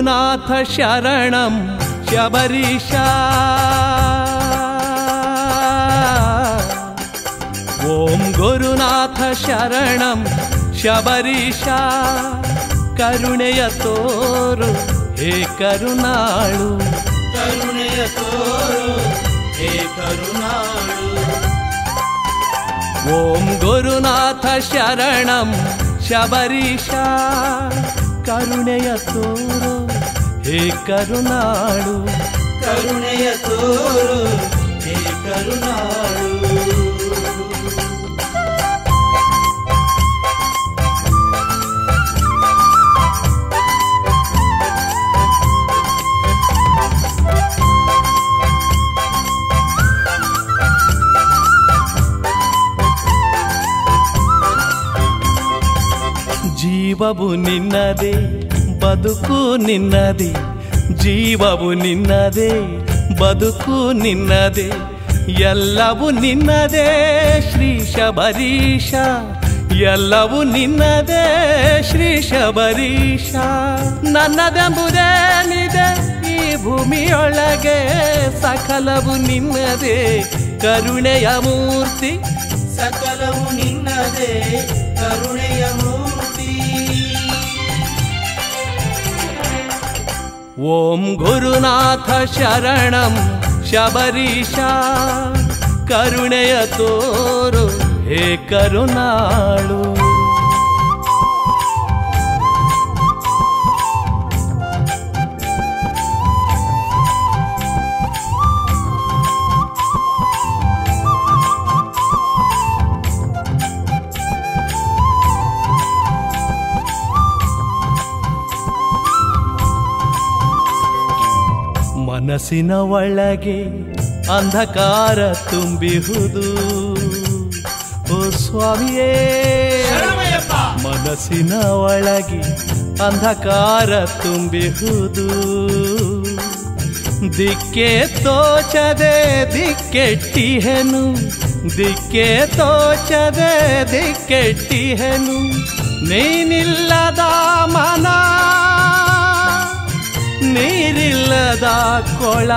ಗುರುನಾಥ ಶರಣಂ ಶಬರೀಶ ಓಂ ಗುರುನಾಥ ಶರಣಂ ಶಬರೀಶ ಕರುಣೆಯ ತೋರು ಹೇ ಕರುಣಾಳು ಕರುಣೆಯ ತೋರು ಹೇ ಕರುಣಾಳು ಓಂ ಗುರುನಾಥ ಶರಣಂ ಶಬರೀಶ ಕರುಣೆಯ ತೋರು ಹೇ ಕರುಣಾಳು ಕರುಣೆಯ ತೋರು ಹೇ ಕರುಣಾಳು ಜೀವವು ನಿನ್ನದೇ ಬದುಕು ನಿನ್ನದೇ ಜೀವವು ನಿನ್ನದೇ ಬದುಕು ನಿನ್ನದೇ ಎಲ್ಲವೂ ನಿನ್ನದೇ ಶ್ರೀ ಶಬರೀಶ ಎಲ್ಲವೂ ನಿನ್ನದೇ ಶ್ರೀ ಶಬರೀಶ ನನ್ನದೆಂಬುದೇನಿದೆ ಈ ಭೂಮಿಯೊಳಗೆ ಸಕಲವು ನಿನ್ನದೇ ಕರುಣೆಯ ಮೂರ್ತಿ ಸಕಲವು ನಿನ್ನದೇ ಕರುಣೆಯ ಮೂರ್ತಿ ಓಂ ಗುರುನಾಥ ಶರಣಂ ಶಬರೀಶ ಕರುಣೆಯ ತೋರು ಹೇ ಕರುಣಾಳು ಮನಸ್ಸಿನ ಒಳಗೆ ಅಂಧಕಾರ ತುಂಬಿಹುದು ಓ ಸ್ವಾಮಿಯೇ ಶರಣಮಯ್ಯಪ್ಪ ಮನಸ್ಸಿನ ಒಳಗೆ ಅಂಧಕಾರ ತುಂಬಿಹುದು ದಿಕ್ಕೆ ತೋಚದೆ ದಿಕ್ಕೆಟ್ಟಿಹೆನು ದಿಕ್ಕೆ ತೋಚದೆ ದಿಕ್ಕೆಟ್ಟಿಹೆನು ನೀನಿಲ್ಲದ ಮನ ನೀರಿಲ್ಲದ ಕೊಳ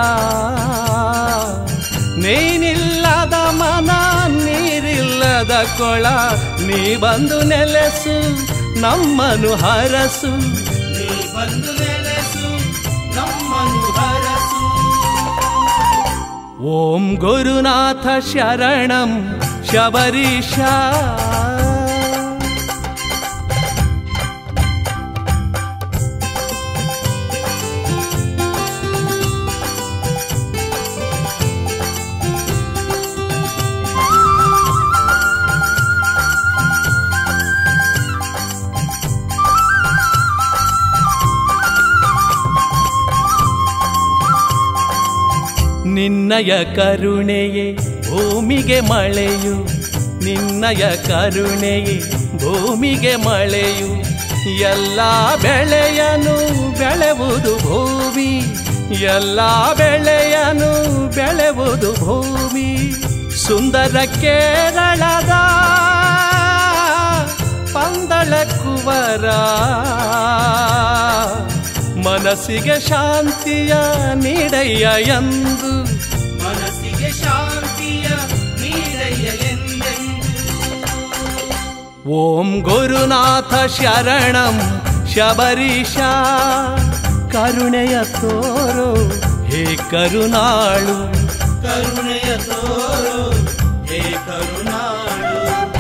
ನೀನಿಲ್ಲದ ಮನ ನೀರಿಲ್ಲದ ಕೊಳ ನೀ ಬಂದು ನೆಲೆಸು ನಮ್ಮನು ಹರಸು ನೀ ಬಂದು ನೆಲೆಸು ನಮ್ಮನ್ನು ಹರಸು ಓಂ ಗುರುನಾಥ ಶರಣಂ ಶಬರೀಶ ನಿನ್ನಯ ಕರುಣೆಯೇ ಭೂಮಿಗೆ ಮಳೆಯು ನಿನ್ನಯ ಕರುಣೆಯೇ ಭೂಮಿಗೆ ಮಳೆಯು ಎಲ್ಲ ಬೆಳೆಯನು ಬೆಳೆವುದು ಭೂಮಿ ಎಲ್ಲ ಬೆಳೆಯನು ಬೆಳೆವುದು ಭೂಮಿ ಸುಂದರ ಕೇರಳದ ಪಂದಳ ಕುವರ ಮನಸ್ಸಿಗೆ ಶಾಂತಿಯ ನೀಡಯ್ಯ ಎಂದು ಮನಸ್ಸಿಗೆ ಶಾಂತಿಯ ನೀಡಯ್ಯ ಎಂದೆಂದು ಓಂ ಗುರುನಾಥ ಶರಣಂ ಶಬರೀಶ ಕರುಣೆಯ ತೋರೋ ಹೇ ಕರುಣಾಳು ಕರುಣೆಯ ತೋರು ಹೇ ಕರುಣಾಳು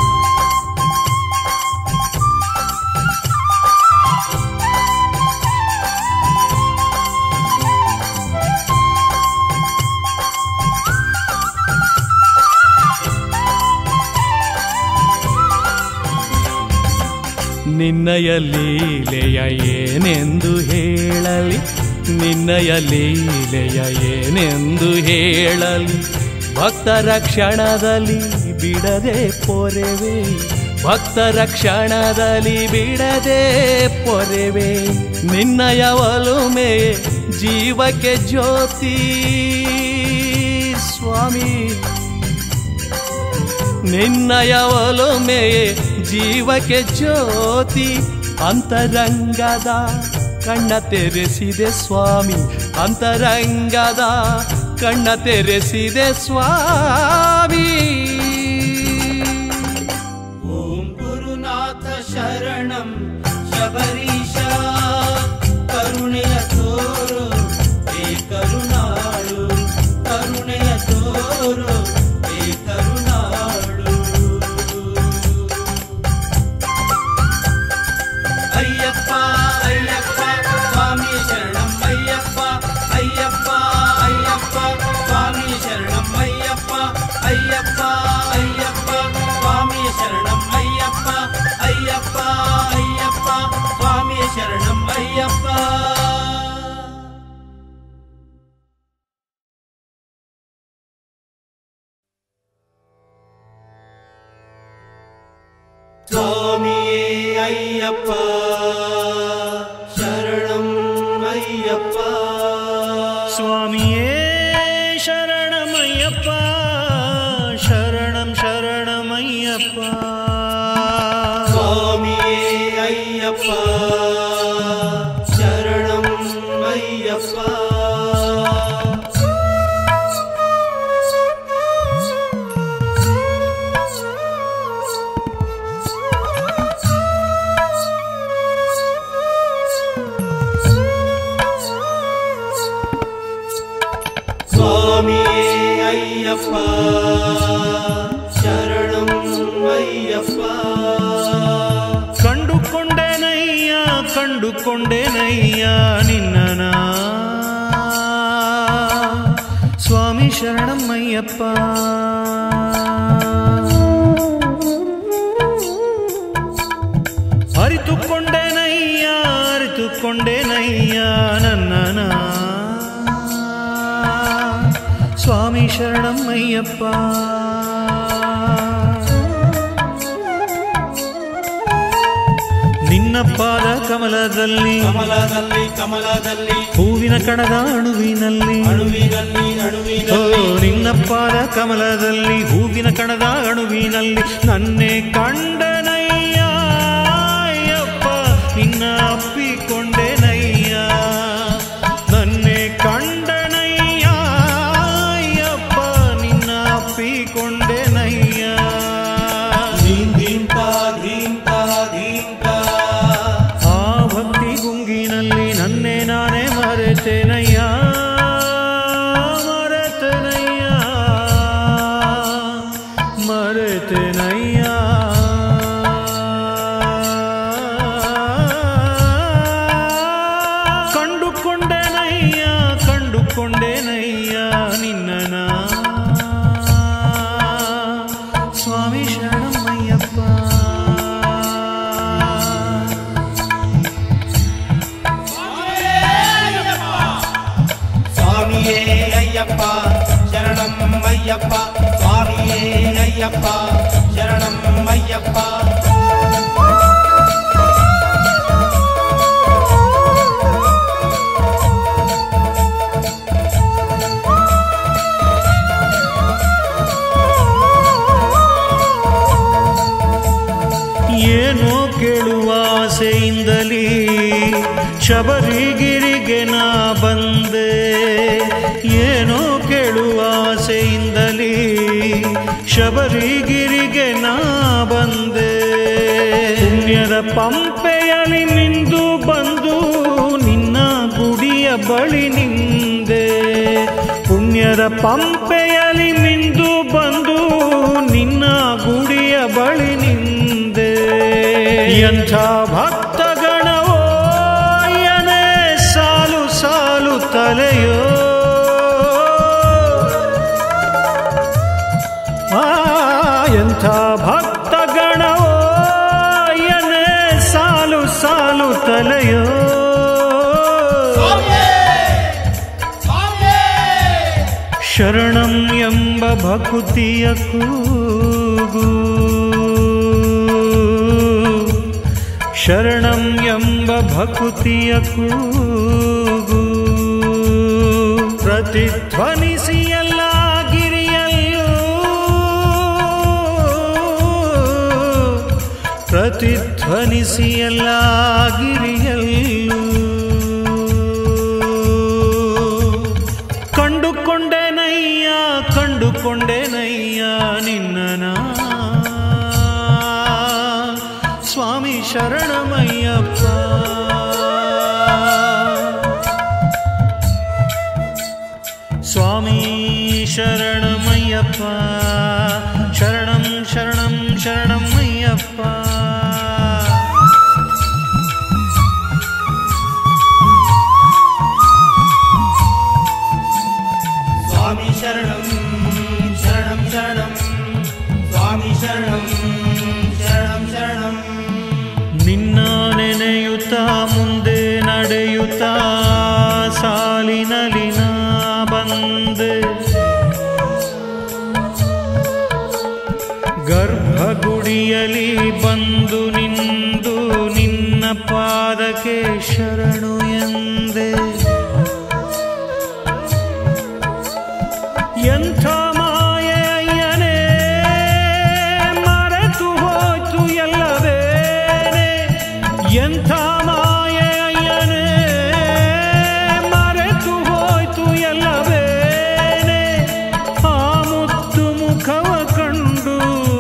ನಿನ್ನಯ ಲೀಲೆಯ ಏನೆಂದು ಹೇಳಲಿ ನಿನ್ನಯ ಲೀಲೆಯ ಏನೆಂದು ಹೇಳಲಿ ಭಕ್ತರ ಕ್ಷಣದಲ್ಲಿ ಬಿಡದೆ ಪೊರೆವೆ ಭಕ್ತರ ಕ್ಷಣದಲ್ಲಿ ಬಿಡದೆ ಪೊರೆವೆ ನಿನ್ನಯ ಒಲುಮೆ ಜೀವಕ್ಕೆ ಜ್ಯೋತಿ ಸ್ವಾಮಿ ನಿನ್ನಯ ಒಲುಮೆಯೇ ಜೀವಕ್ಕೆ ಜ್ಯೋತಿ ಅಂತರಂಗದ ಕಣ್ಣ ತೆರೆಸಿದೆ ಸ್ವಾಮಿ ಅಂತರಂಗದ ಕಣ್ಣ ತೆರೆಸಿದೆ ಸ್ವಾಮಿ ಓಂ ಗುರುನಾಥ ಶರಣಂ ಶಬರೀಶ ಕರುಣೆಯ ತೋರು ಹೇ ಕರುಣಾಳು ಕರುಣೆಯ ತೋರು ಹೇ ಕರುಣಾಳು ಅಯ್ಯಪ್ಪ ಅಯ್ಯಪ್ಪ ಸ್ವಾಮಿ ಶರಣಂ ಅಯ್ಯಪ್ಪ ಅಯ್ಯಪ್ಪ ಅಯ್ಯಪ್ಪ ಸ್ವಾಮಿ ಶರಣಂ ಅಯ್ಯಪ್ಪ ಅಯ್ಯಪ್ಪ ಅಯ್ಯಪ್ಪ ಸ್ವಾಮಿ ಶರಣಂ ಅಯ್ಯಪ್ಪ ಅಯ್ಯಪ್ಪ ಅಯ್ಯಪ್ಪ ಸ್ವಾಮಿ ಶರಣಂ ಅಯ್ಯಪ್ಪ ಸ್ವಾಮಿಯೇ ಅಯ್ಯಪ್ಪ ಶರಣಂ ಅಯ್ಯಪ್ಪ ಸ್ವಾಮಿಯೇ ಶರಣಮಯ್ಯಪ್ಪ ಶರಣಂ ಶರಣಮಯ್ಯಪ್ಪ ಸ್ವಾಮಿಯೇ ಅಯ್ಯಪ್ಪ ಶರಣಂ ಅಯ್ಯಪ್ಪ ಸ್ವಾಮಿಯೇ ಅಯ್ಯಪ್ಪ ಶರಣಂ ಅಯ್ಯಪ್ಪ ಕಂಡುಕೊಂಡೆನಯ್ಯ ಕಂಡುಕೊಂಡೆನಯ್ಯ ನಿನ್ನನ ಸ್ವಾಮಿ ಶರಣಮಯ್ಯಪ್ಪ ಅರಿತುಕೊಂಡೆನಯ್ಯ ಅರಿತುಕೊಂಡೆನಯ್ಯ ನನ್ನನ ಸ್ವಾಮಿ ಶರಣಮಯ್ಯಪ್ಪ ನಿನ್ನ ಪಾದ ಕಮಲದಲ್ಲಿ ಕಮಲದಲ್ಲಿ ಕಮಲದಲ್ಲಿ ಹೂವಿನ ಕಣದ ಅಣುವಿನಲ್ಲಿ ಅಣುವಿನಲ್ಲಿ ಓ ಅಣುವಿನಲ್ಲಿ ನಿನ್ನ ಪಾದ ಕಮಲದಲ್ಲಿ ಹೂವಿನ ಕಣದ ಅಣುವಿನಲ್ಲಿ ನನ್ನೇ ಕಂಡನಯ್ಯ ಅಯ್ಯಪ್ಪ ನಿನ್ನ ಅಪ್ಪಿಕೊಂಡೆನಯ್ಯ ನನ್ನೇ ಕಂಡನಯ್ಯ ಅಯ್ಯಪ್ಪ ನಿನ್ನ ಅಪ್ಪಿಕೊಂಡೆನಯ್ಯ ಧೀಂ ಧೀಂತ ಧೀಂತ ಧೀಂತ ಆ ಭಕ್ತಿ ಗುಂಗಿನಲ್ಲಿ ನನ್ನೇ ನಾನೇ ಮರೆತೆನಯ್ಯ ಮರೆತೆನಯ್ಯ ಮರೆತೆನಯ್ಯ ಕಂಡುಕೊಂಡೆನಯ್ಯ ಕಂಡುಕೊಂಡೆನಯ್ಯ ನಿನ್ನನ ಸ್ವಾಮಿ ಶರಣಮಯ್ಯಪ್ಪ ಸ್ವಾಮಿಯೇ ಅಯ್ಯಪ್ಪ ಶರಣಂ ಅಯ್ಯಪ್ಪ ಸ್ವಾಮಿಯೇ ಅಯ್ಯಪ್ಪ ಶರಣಂ ಅಯ್ಯಪ್ಪ ಏನೋ ಕೇಳುವ ಆಸೆಯಿಂದಲೇ ಶಬರಿಗಿರಿಗೆ ನಾ ಬಂದೆ ಏನೋ ಕೇಳುವ ಆಸೆಯಿಂದಲೇ ಶಬರಿಗಿರಿಗೆ ನಾ ಬಂದೆ ಪುಣ್ಯದ ಪಂಪೆಯಲ್ಲಿ ಮಿಂದು ಬಂದು ನಿನ್ನ ಗುಡಿಯ ಬಳಿ ನಿಂದೆ ಪುಣ್ಯದ ಪಂಪೆಯಲ್ಲಿ ಮಿಂದು ಬಂದು ನಿನ್ನ ಗುಡಿಯ ಬಳಿ ನಿಂದೆ ಎಂಥ ಭಕ್ತಗಣವೋ ಯನೇ ಸಾಲು ಸಾಲು ತಲೆಯೋ ಆ ಎಂಥ ಭಕ್ತಗಣವೋ ಯನೇ ಸಾಲು ಸಾಲು ತಲೆಯೋ ಶರಣಂ ಎಂಬ ಭಕುತಿಯ ಕೂಗು ಶರಣಂ ಎಂಬ ಭಕುತಿಯ ಕೂಗು ಪ್ರತಿಧ್ವನಿಸಿ ಎಲ್ಲ ಗಿರಿಯಲ್ಲೂ ಪ್ರತಿಧ್ವನಿಸಿ ಎಲ್ಲ ಗಿರಿಯಲ್ಲೂ ಕಂಡುಕೊಂಡೆನಯ್ಯ ನಿನ್ನನ ಸ್ವಾಮಿ ಶರಣಮಯ್ಯಪ್ಪ ಸ್ವಾಮಿ ಶರಣಮಯ್ಯಪ್ಪ ಶರಣಂ ಶರಣಂ ಶರಣಮಯ್ಯಪ್ಪ ಸ್ವಾಮಿ ಶರಣಂ ಶರಣಂ ಶರಣಂ ಸ್ವಾಮಿ ಶರಣಂ ಶರಣಂ ಶರಣಂ ನಿನ್ನ ನೆನೆಯುತ್ತಾ ಮುಂದೆ ನಡೆಯುತ್ತಾ ಸಾಲಿನಲ್ಲಿ ನಾ ಬಂದೆ ಗರ್ಭಗುಡಿಯಲ್ಲಿ ಬಂದು ನಿಂದು ನಿನ್ನ ಪಾದಕ್ಕೆ ಶರಣು ಎಂದೆ ಎಂಥ ಮಾಯೆ ಅಯ್ಯನೇ ಮರೆತು ಹೋಯ್ತು ಎಲ್ಲವೇನೆ ಎಂಥ ಮಾಯೆ ಅಯ್ಯನೇ ಮರೆತು ಹೋಯ್ತು ಎಲ್ಲವೇನೆ ಆ ಮುತ್ತು ಮುಖವ ಕಂಡು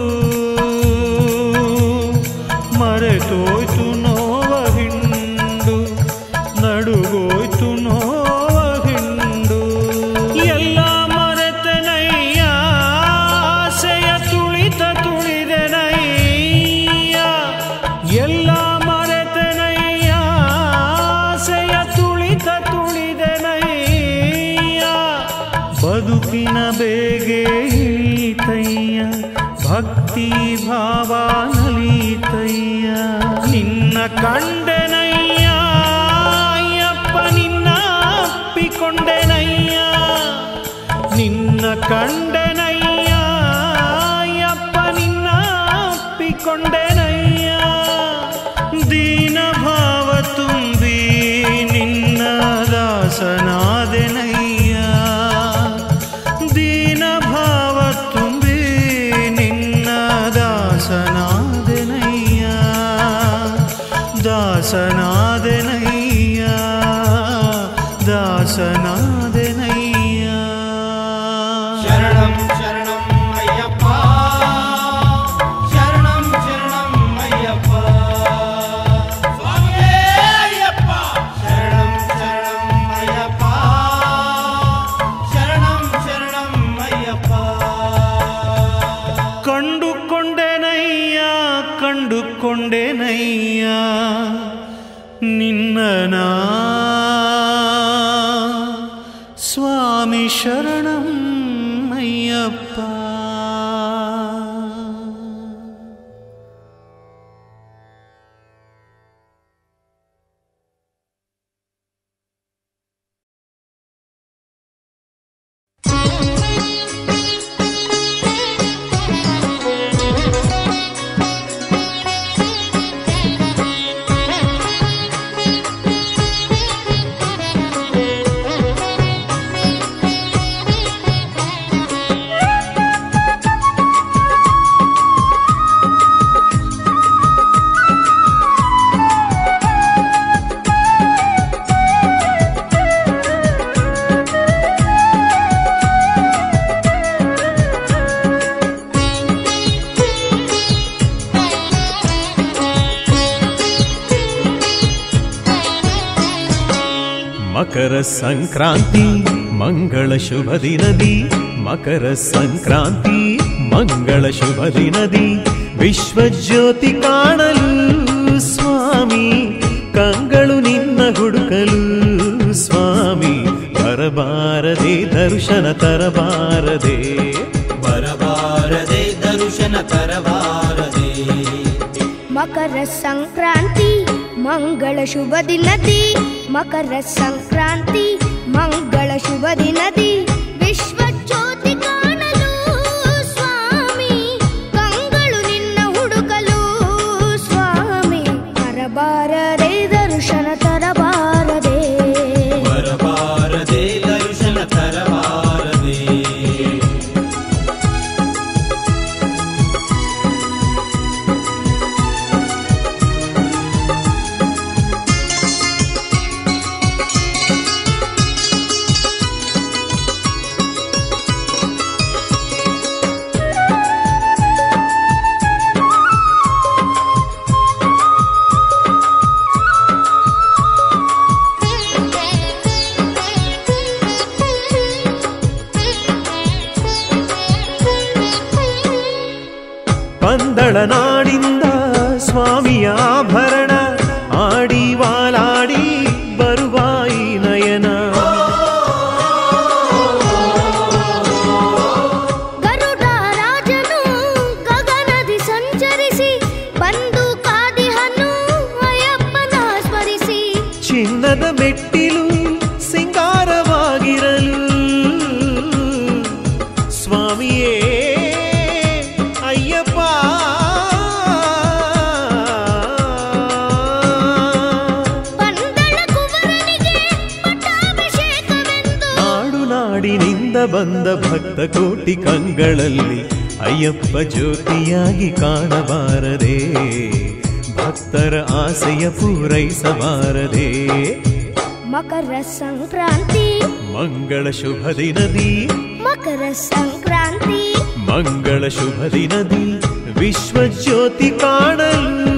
ಮರೆತೋಯ್ತು ನೋವ ಹಿಂಡು ನಡುಗೋಯ್ತು ನೋವ ಹಿಂಡು ಎಲ್ಲ ಮರೆತನಯ್ಯ ಆಸೆಯ ತುಳಿತ ತುಳಿದೆನಯ್ಯ ಎಲ್ಲ ಮರೆತನಯ್ಯ ಆಸೆಯ ತುಳಿತ ತುಳಿದೆನಯ್ಯ ಬದುಕಿನ ಬೇಗೆ ಇಳಿತಯ್ಯ ಭಕ್ತಿ ಭಾವ ನಲಿತಯ್ಯ ನಿನ್ನ ಕಂಡೆನಯ್ಯ ಅಯ್ಯಪ್ಪ ನಿನ್ನ ಅಪ್ಪಿಕೊಂಡೆನಯ್ಯ ನಿನ್ನ ಕಂಡೆನಯ್ಯ ಅಯ್ಯಪ್ಪ ನಿನ್ನ ಅಪ್ಪಿಕೊಂಡೆನಯ್ಯ ದೀನ ಭಾವ ತುಂಬಿ ನಿನ್ನ ದಾಸನಾದೆನಯ್ಯ ದೀನ ಭಾವ ತುಂಬಿ ನಿನ್ನ ದಾಸನಾದೆನಯ್ಯ ದಾಸನಾದೆನಯ್ಯ ದಾಸನಾದೆನಯ್ಯ ಶರಣಂ ಶರಣಂ ಅಯ್ಯಪ್ಪ ಶರಣಂ ಶರಣಂ ಅಯ್ಯಪ್ಪ ಸ್ವಾಮಿಯೇ ಅಯ್ಯಪ್ಪ ಶರಣಂ ಶರಣಂ ಅಯ್ಯಪ್ಪ ಶರಣಂ ಶರಣಂ ಅಯ್ಯಪ್ಪ ಕಂಡುಕೊಂಡೆನಯ್ಯ ಕಂಡುಕೊಂಡೆನಯ್ಯ ನಿನ್ನ ನಾ ಸ್ವಾಮಿ ಶರಣಂ ಅಯ್ಯಪ್ಪ ಮಕರ ಸಂಕ್ರಾಂತಿ ಮಂಗಳ ಶುಭ ದಿನದಿ ಮಕರ ಸಂಕ್ರಾಂತಿ ಮಂಗಳ ಶುಭ ದಿನದಿ ವಿಶ್ವಜ್ಯೋತಿ ಕಾಣಲು ಸ್ವಾಮಿ ಕಂಗಳು ನಿನ್ನ ಹುಡುಕಲು ಸ್ವಾಮಿ ಬರಬಾರದೆ ದರ್ಶನ ತರಬಾರದೆ ಬರಬಾರದೆ ದರ್ಶನ ತರಬಾರದೆ ಮಕರ ಸಂಕ್ರಾಂತಿ ಮಂಗಳ ಶುಭ ದಿನದಿ ಮಕರ ಸಂಕ್ರಾಂತಿ ಮಂಗಳ ಶುಭ ದಿನದಿ ವಿಶ್ವ ಜ್ಯೋತಿ ಕಾಣಲು ಸ್ವಾಮಿ ಕಂಗಳು ನಿನ್ನ ಹುಡುಕಲು ಸ್ವಾಮಿ ಬರಬಾರದೆ ದರ್ಶನ ತರಬಾರದೆ ಬರಬಾರದೆ ದರ್ಶನ ತರಬಾರದೆ ಪಂದಳ ನಾಡಿಂದ ಸ್ವಾಮಿಯ ಆಭರಣ ಆಡಿ ವಾಲಾಡಿ ಬರುವ ಈ ನಯನ ಗರುಡ ರಾಜನು ಗಗನದಿ ಸಂಚರಿಸಿ ಬಂದು ಕಾದಿಹನು ಅಯ್ಯಪ್ಪನ ಸ್ಮರಿಸಿ ಚಿನ್ನದ ಮೆಟ್ಟಿಲು ಸಿಂಗಾರವಾಗಿರಲು ಸ್ವಾಮಿಯೇ ಅಯ್ಯಪ್ಪ ಪಂದಳ ಕುವರನಿಗೆ ಪಟ್ಟಾಭಿಷೇಕವೆಂದು ನಾಡು ನಾಡಿನಿಂದ ಬಂದ ಭಕ್ತ ಕೋಟಿ ಕಂಗಳಲ್ಲಿ ಅಯ್ಯಪ್ಪ ಜ್ಯೋತಿಯಾಗಿ ಕಾಣಬಾರದೆ ಭಕ್ತರ ಆಸೆಯ ಪೂರೈಸಬಾರದೆ ಮಕರ ಸಂಕ್ರಾಂತಿ ಮಂಗಳ ಶುಭ ದಿನದಿ ಮಕರ ಸಂಕ್ರಾಂತಿ ಮಂಗಳ ಶುಭ ದಿನದಿ ವಿಶ್ವ ಜ್ಯೋತಿ ಕಾಣಲು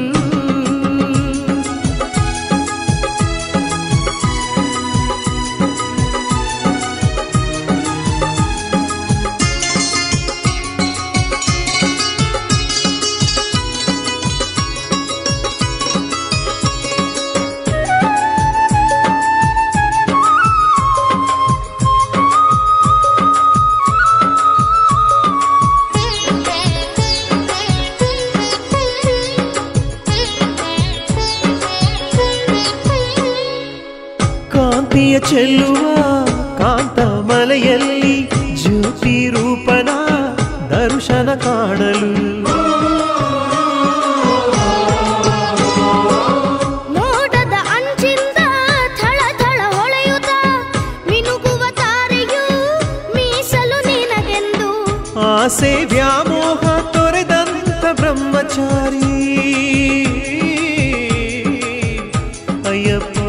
ಕಾಂತಿಯ ಚೆಲ್ಲುವ ಕಾಂತ ಮಲೆಯಲ್ಲಿ ಜ್ಯೋತಿ ರೂಪನ ದರ್ಶನ ಕಾಣಲು ಮೋಡದ ಅಂಚಿಂದ ಥಳ ಥಳ ಹೊಳೆಯುತ್ತ ಮಿನುಗುವ ತಾರೆಯು ಮೀಸಲು ನಿನಗೆಂದು ಆಸೆ ವ್ಯಾಮೋಹ ತೊರೆದಂತ ಬ್ರಹ್ಮಚಾರಿ ಅಯ್ಯಪ್ಪ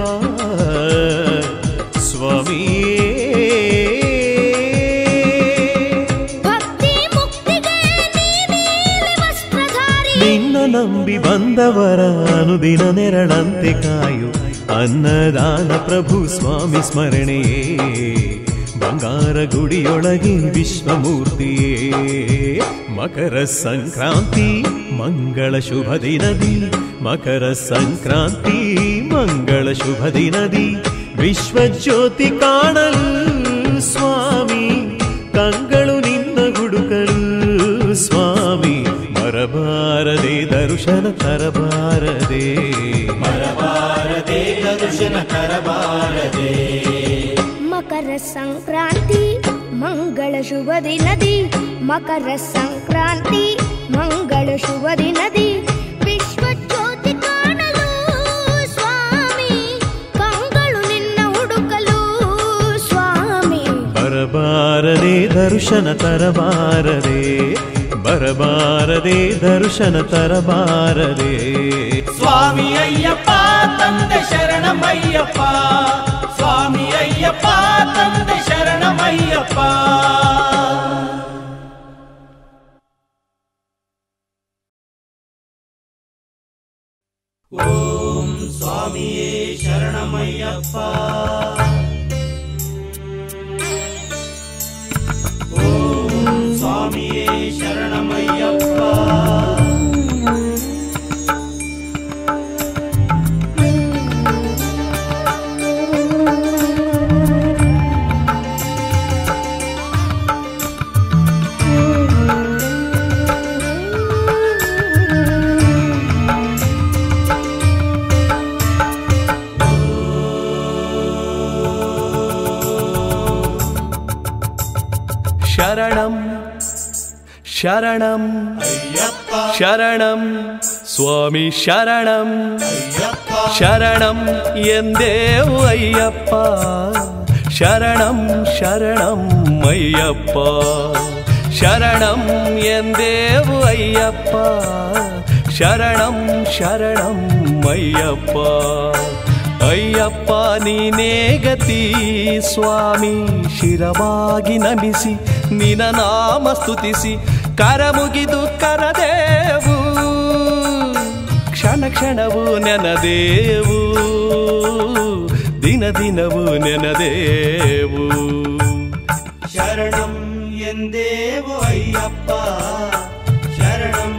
ಸ್ವಾಮಿಯೇ ಭಕ್ತಿ ಮುಕ್ತಿಗೆ ನೀನೇ ವಸ್ತ್ರಧಾರಿ ನಿನ್ನ ನಂಬಿ ಬಂದವರ ಅನುದಿನ ನೆರಳಂತೆ ಕಾಯು ಅನ್ನದಾನ ಪ್ರಭು ಸ್ವಾಮಿ ಸ್ಮರಣೆಯೇ ಬಂಗಾರ ಗುಡಿಯೊಳಗೆ ವಿಶ್ವಮೂರ್ತಿಯೇ ಮಕರ ಸಂಕ್ರಾಂತಿ ಮಂಗಳ ಶುಭ ದಿನದಿ ಮಕರ ಸಂಕ್ರಾಂತಿ ಮಂಗಳ ಶುಭ ದಿನದಿ ವಿಶ್ವ ಜ್ಯೋತಿ ಕಾಣಲು ಸ್ವಾಮಿ ಕಂಗಳು ನಿನ್ನ ಹುಡುಕಲು ಸ್ವಾಮಿ ಬರಬಾರದೆ ದರ್ಶನ ತರಬಾರದೆ ಬರಬಾರದೆ ದರ್ಶನ ತರಬಾರದೆ ಮಕರ ಸಂಕ್ರಾಂತಿ ಮಂಗಳ ಶುಭ ದಿನದಿ ಮಕರ ಸಂಕ್ರಾಂತಿ ಮಂಗಳ ಶುಭ ದಿನದಿ ವಿಶ್ವ ಜ್ಯೋತಿ ಕಾಣಲು ಸ್ವಾಮಿ ಕಂಗಳು ನಿನ್ನ ಹುಡುಕಲು ಸ್ವಾಮಿ ಬರಬಾರದೆ ದರ್ಶನ ತರಬಾರದೆ ಬರಬಾರದೆ ದರ್ಶನ ತರಬಾರದೆ ಸ್ವಾಮಿ ಅಯ್ಯಪ್ಪ ತಂದೆ ಶರಣಮಯ್ಯಪ್ಪ ಸ್ವಾಮಿ ಅಯ್ಯಪ್ಪ ತಂದೆ ಶರಣಮಯ್ಯಪ್ಪ ಓಂ ಸ್ವಾಮಿಯೇ ಶರಣಮಯ್ಯಪ್ಪ ಓಂ ಸ್ವಾಮಿಯೇ ಶರಣಮಯ್ಯಪ್ಪ ಶರಣಂ ಶರಣಂ ಅಯ್ಯಪ್ಪ ಶರಣಂ ಸ್ವಾಮಿ ಶರಣಂ ಅಯ್ಯಪ್ಪ ಶರಣಂ ಎಂದೇವು ಅಯ್ಯಪ್ಪ ಶರಣಂ ಶರಣಂ ಅಯ್ಯಪ್ಪ ಶರಣಂ ಎಂದೇವು ಅಯ್ಯಪ್ಪ ಶರಣಂ ಶರಣಂ ಅಯ್ಯಪ್ಪ ಅಯ್ಯಪ್ಪ ನೀನೇ ಗತಿ ಸ್ವಾಮಿ ಶಿರವಾಗಿ ನಮಿಸಿ ನಿನ ನಾಮ ಸ್ತುತಿಸಿ ಕರ ಮುಗಿದು ಕರದೇವು ಕ್ಷಣ ಕ್ಷಣವು ನೆನದೇವು ದಿನ ದಿನವು ನೆನದೇವು ಶರಣಂ ಎಂದೇವು ಅಯ್ಯಪ್ಪ ಶರಣಂ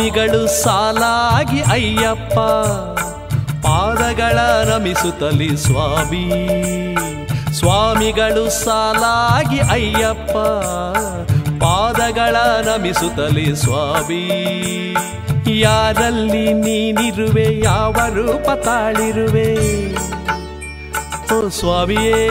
ಸ್ವಾಮಿಗಳು ಸಾಲಾಗಿ ಅಯ್ಯಪ್ಪ ಪಾದಗಳ ನಮಿಸುತ್ತಲಿ ಸ್ವಾಮಿ ಸ್ವಾಮಿಗಳು ಸಾಲಾಗಿ ಅಯ್ಯಪ್ಪ ಪಾದಗಳ ನಮಿಸುತ್ತಲಿ ಸ್ವಾಮಿ ಯಾರಲ್ಲಿ ನೀನಿರುವೆ ಯಾವ ರೂಪ ತಾಳಿರುವೆ ಓ ಸ್ವಾಮಿಯೇ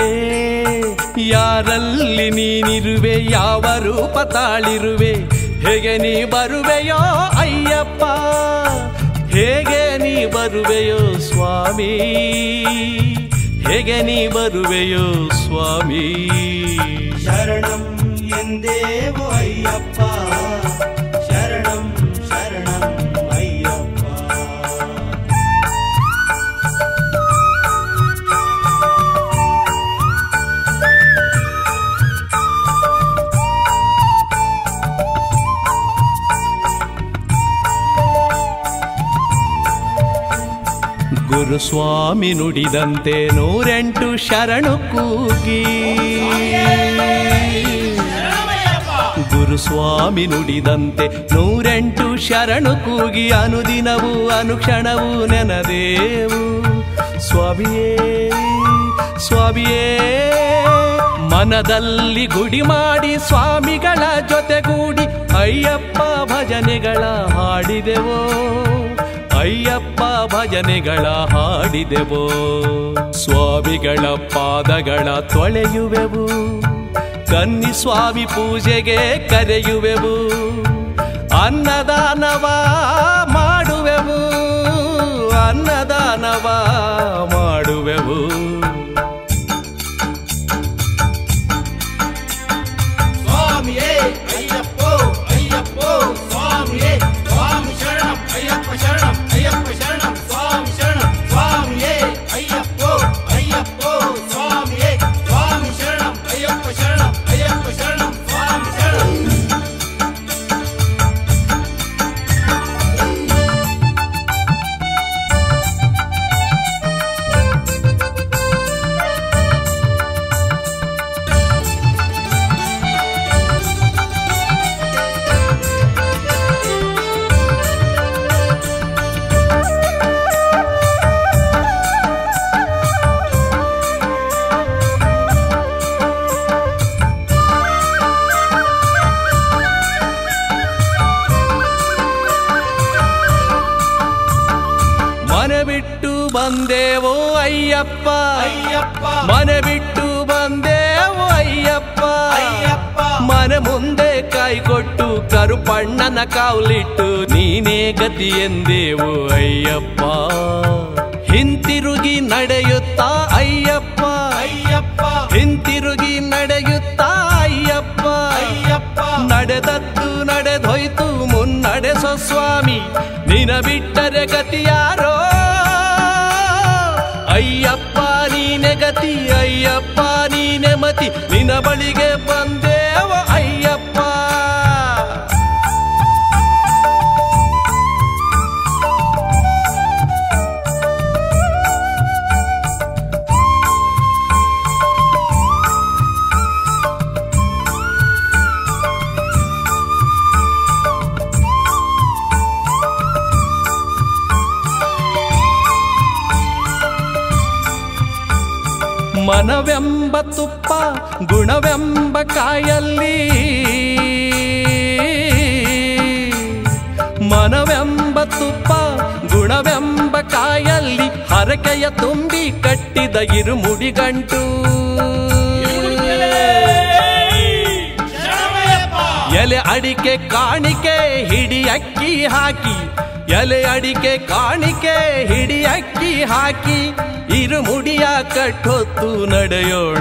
ಯಾರಲ್ಲಿ ನೀನಿರುವೆ ಯಾವ ರೂಪ ತಾಳಿರುವೆ ಹೇಗೆ ನೀ ಬರುವೆಯೋ ಅಯ್ಯಪ್ಪ ಹೇಗೆ ನೀ ಬರುವೆಯೋ ಸ್ವಾಮಿ ಹೇಗೆ ನೀ ಬರುವೆಯೋ ಸ್ವಾಮಿ ಶರಣಂ ಎಂದೇವು ಅಯ್ಯಪ್ಪ ಶರಣಂ ಶರಣಂ ಅಯ್ಯಪ್ಪ ಗುರುಸ್ವಾಮಿ ನುಡಿದಂತೆ ನೂರೆಂಟು ಶರಣು ಕೂಗಿ ಗುರುಸ್ವಾಮಿ ನುಡಿದಂತೆ ನೂರೆಂಟು ಶರಣು ಕೂಗಿ ಅನುದಿನವೂ ಅನುಕ್ಷಣವೂ ನೆನದೇವು ಸ್ವಾಮಿಯೇ ಸ್ವಾಮಿಯೇ ಮನದಲ್ಲಿ ಗುಡಿ ಮಾಡಿ ಸ್ವಾಮಿಗಳ ಜೊತೆಗೂಡಿ ಅಯ್ಯಪ್ಪ ಭಜನೆಗಳ ಹಾಡಿದೆವೋ ಅಯ್ಯಪ್ಪ ಭಜನೆಗಳ ಹಾಡಿದೆವೋ ಸ್ವಾಮಿಗಳ ಪಾದಗಳ ತೊಳೆಯುವೆವು ಕನ್ನಿ ಸ್ವಾಮಿ ಪೂಜೆಗೆ ಕರೆಯುವೆವು ಅನ್ನದಾನವ ಮಾಡುವೆವು ಅನ್ನದಾನವ ಮಾಡುವೆವು ಸ್ವಾಮಿಯೇ ಅಯ್ಯಪ್ಪೋ ಅಯ್ಯಪ್ಪೋ ಸ್ವಾಮಿಯೇ ಸ್ವಾಮಿ ಶರಣಂ ಅಯ್ಯಪ್ಪ ಶರಣಂ ಅಯ್ಯಪ್ಪ ಶರಣಂ ಸ್ವಾಮಿ ಶರಣಂ ಸ್ವಾಮಿಯೇ ಅಯ್ಯಪ್ಪೋ ಅಯ್ಯಪ್ಪೋ ಸ್ವಾಮಿಯೇ ಸ್ವಾಮಿ ಶರಣಂ ಅಯ್ಯಪ್ಪ ಶರಣಂ ಅಯ್ಯಪ್ಪ ಶರಣಂ ಸ್ವಾಮಿ ಶರಣಂ ಮನೆ ಬಿಟ್ಟು ಬಂದೇವೋ ಅಯ್ಯಪ್ಪ ಅಯ್ಯಪ್ಪ ಮನೆ ಬಿಟ್ಟು ಬಂದೇವೋ ಅಯ್ಯಪ್ಪ ಅಯ್ಯಪ್ಪ ಮನೆ ಮುಂದೆ ಕೈಕೊಟ್ಟು ಕರುಪಣ್ಣನ ಕಾವಲಿಟ್ಟು ನೀನೇ ಗತಿ ಎಂದೇವು ಅಯ್ಯಪ್ಪ ಹಿಂತಿರುಗಿ ನಡೆಯುತ್ತಾ ಅಯ್ಯಪ್ಪ ಅಯ್ಯಪ್ಪ ಹಿಂತಿರುಗಿ ನಡೆಯುತ್ತಾ ಅಯ್ಯಪ್ಪ ಅಯ್ಯಪ್ಪ ನಡೆದದ್ದು ನಡೆದೋಯ್ತು ಮುನ್ನಡೆಸೋ ಸ್ವಾಮಿ ನಿನ ಬಿಟ್ಟರೆ ಗತಿಯಾರೋ ಅಯ್ಯಪ್ಪ ನೀನೆ ಗತಿ ಅಯ್ಯಪ್ಪ ನೀನೆ ಮತಿ ನಿನ ಬಳಿಗೆ ಬಂದೇವ ಅಯ್ಯಪ್ಪ ಮನವೆಂಬ ತುಪ್ಪ ಗುಣವೆಂಬ ಕಾಯಲ್ಲಿ ಮನವೆಂಬ ತುಪ್ಪ ಗುಣವೆಂಬ ಕಾಯಲ್ಲಿ ಹರಕೆಯ ತುಂಬಿ ಕಟ್ಟಿದ ಇರುಮುಡಿಗಂಟು ಎಲೆ ಅಡಿಕೆ ಕಾಣಿಕೆ ಹಿಡಿ ಅಕ್ಕಿ ಹಾಕಿ ಎಲೆ ಅಡಿಕೆ ಕಾಣಿಕೆ ಹಿಡಿ ಅಕ್ಕಿ ಹಾಕಿ ಇರುಮುಡಿಯ ಕಟ್ಟೊತ್ತು ನಡೆಯೋಣ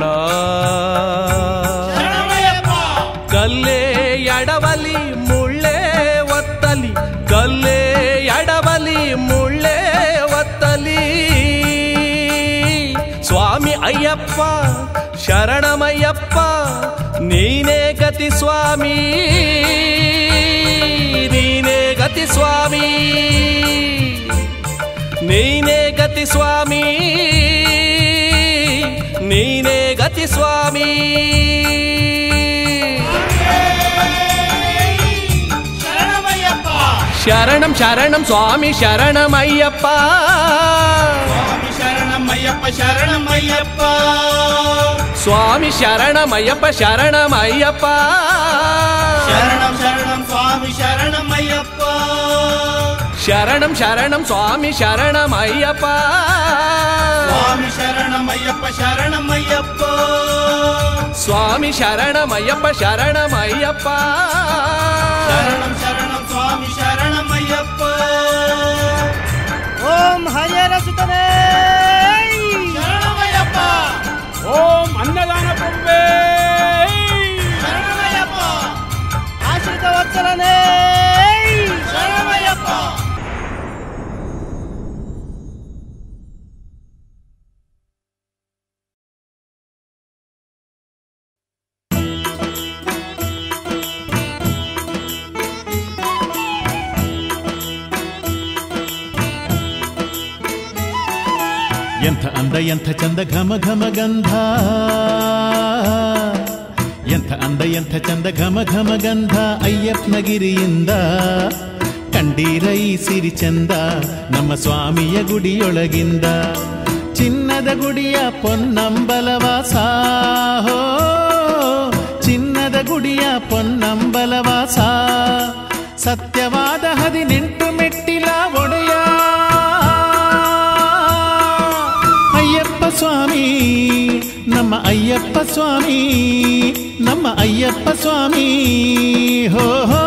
ಕಲ್ಲೇ ಎಡವಲಿ ಮುಳ್ಳೆ ಒತ್ತಲಿ ಕಲ್ಲೇ ಎಡವಲಿ ಮುಳ್ಳೆ ಒತ್ತಲಿ ಸ್ವಾಮಿ ಅಯ್ಯಪ್ಪ ಶರಣಮಯ್ಯಪ್ಪ ನೀನೇ ಗತಿ ಸ್ವಾಮಿ ನೀನೇ ಗತಿ ಸ್ವಾಮಿ ನೀನೇ ಗತಿ ಸ್ವಾಮಿ ನೀನೇ ಗತಿ ಸ್ವಾಮಿ ಶರಣಂ ಶರಣಂ ಸ್ವಾಮಿ ಶರಣಮಯ್ಯಪ್ಪ ಸ್ವಾಮಿ ಶರಣಮಯ್ಯಪ್ಪ ಶರಣಮಯ್ಯಪ್ಪ ಸ್ವಾಮಿ ಶರಣಮಯ್ಯಪ್ಪ ಶರಣಮಯ್ಯಪ್ಪ ಶರಣಂ ಶರಣಂ ಸ್ವಾಮಿ ಶರಣಮಯ್ಯಪ್ಪ ಶರಣಂ ಶರಣಂ ಸ್ವಾಮಿ ಶರಣಮಯ್ಯಪ್ಪ ಸ್ವಾಮಿ ಶರಣಮಯ್ಯಪ್ಪ ಶರಣಮಯ್ಯಪ್ಪ ಸ್ವಾಮಿ ಶರಣಮಯ್ಯಪ್ಪ ಶರಣಮಯ್ಯಪ್ಪ ಶರಣಂ ಶರಣಂ ಸ್ವಾಮಿ ಶರಣಮಯ್ಯಪ್ಪ ಓಂ ಹರಿಹರ ಸುತನೇ ಶರಣಮಯ್ಯಪ್ಪ ಓಂ ಅನ್ನದಾನ ಪ್ರಭುವೇ ಶರಣಮಯ್ಯಪ್ಪ ಆಶ್ರಿತ ವತ್ಸಲನೇ ಶರಣಮಯ್ಯಪ್ಪ ಎಂಥ ಅಂದ ಎಂಥ ಚಂದ ಘಮ ಘಮ ಗಂಧ ಎಂಥ ಅಂದ ಎಂಥ ಚಂದ ಘಮ ಘಮ ಗಂಧ ಅಯ್ಯಪ್ಪನಗಿರಿಯಿಂದ ಕಂಡೀರ ಈ ಸಿರಿ ಚಂದ ನಮ್ಮ ಸ್ವಾಮಿಯ ಗುಡಿಯೊಳಗಿಂದ ಚಿನ್ನದ ಗುಡಿಯ ಪೊನ್ನಂಬಲವಾಸ ಹೋ ಚಿನ್ನದ ಗುಡಿಯ ಪೊನ್ನಂಬಲವಾಸ ಸತ್ಯವಾದ ಹದಿನೆಂಟು ಮೆಟ್ಟಿಲ ಒಡೆಯ ಅಯ್ಯಪ್ಪ ಸ್ವಾಮಿ ನಮ್ಮ ಅಯ್ಯಪ್ಪ ಸ್ವಾಮಿ ನಮ್ಮ ಅಯ್ಯಪ್ಪ ಸ್ವಾಮಿ ಹೋ ಹೋ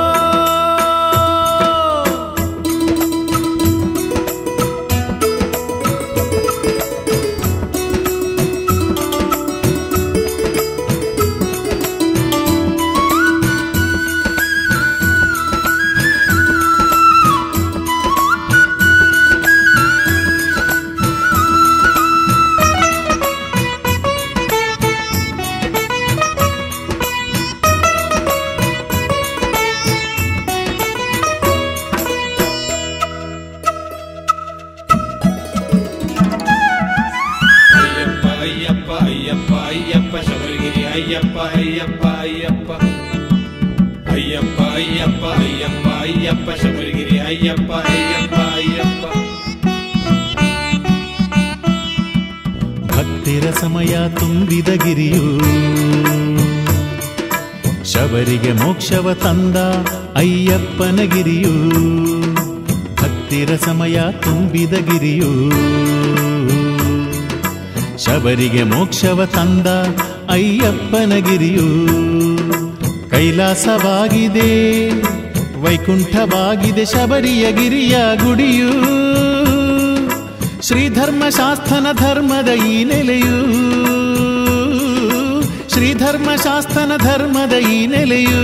ಅಯ್ಯಪ್ಪ ಅಯ್ಯಪ್ಪ ಅಯ್ಯಪ್ಪ ಅಯ್ಯಪ್ಪ ಶಬರಿಗಿರಿ ಅಯ್ಯಪ್ಪ ಅಯ್ಯಪ್ಪ ಅಯ್ಯಪ್ಪ ಅಯ್ಯಪ್ಪ ಅಯ್ಯಪ್ಪ ಅಯ್ಯಪ್ಪ ಅಯ್ಯಪ್ಪ ಶಬರಿಗಿರಿ ಅಯ್ಯಪ್ಪ ಅಯ್ಯಪ್ಪ ಅಯ್ಯಪ್ಪ ಭಕ್ತಿರ ಸಮಯ ತುಂಬಿದ ಗಿರಿಯು ಶಬರಿಗೆ ಮೋಕ್ಷವ ತಂದ ಅಯ್ಯಪ್ಪನ ಗಿರಿಯು ಭಕ್ತಿರ ಸಮಯ ತುಂಬಿದ ಗಿರಿಯು ಶಬರಿಗೆ ಮೋಕ್ಷವ ತಂದ ಅಯ್ಯಪ್ಪನ ಗಿರಿಯು ಕೈಲಾಸವಾಗಿದೆ ವೈಕುಂಠವಾಗಿದೆ ಶಬರಿಯ ಗಿರಿಯ ಗುಡಿಯು ಶ್ರೀಧರ್ಮಶಾಸ್ತ್ರನ ಧರ್ಮದ ಈ ನೆಲೆಯು ಶ್ರೀಧರ್ಮಶಾಸ್ತ್ರನ ಧರ್ಮದ ಈ ನೆಲೆಯು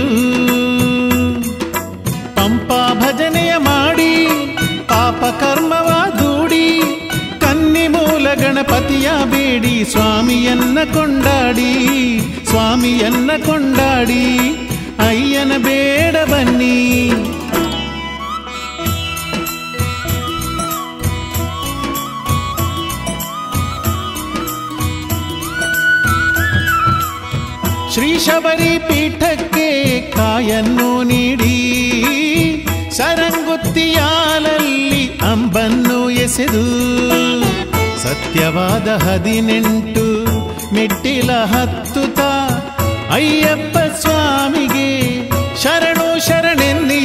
ಪಂಪಾ ಭಜನೆಯ ಮಾಡಿ ಪಾಪ ಕರ್ಮವ ದೂಡಿ ಕನ್ನಿ ಮೂಲ ಗಣಪತಿಯ ಬೇಡಿ ಸ್ವಾಮಿಯನ್ನ ಕೊಂಡಾಡಿ ಸ್ವಾಮಿಯನ್ನ ಕೊಂಡಾಡಿ ಅಯ್ಯನ ಬೇಡ ಬನ್ನಿ ಶ್ರೀ ಶಬರಿ ಪೀಠಕ್ಕೆ ಕಾಯನ್ನು ನೀಡಿ ಸರಂಗುತ್ತಿಯಾಲಲ್ಲಿ ಅಂಬನ್ನು ಎಸೆದು ಸತ್ಯವಾದ ಹದಿನೆಂಟು ಮೆಟ್ಟಿಲ ಹತ್ತುತ್ತ ಅಯ್ಯಪ್ಪ ಸ್ವಾಮಿಗೆ ಶರಣು ಶರಣೆನ್ನೀ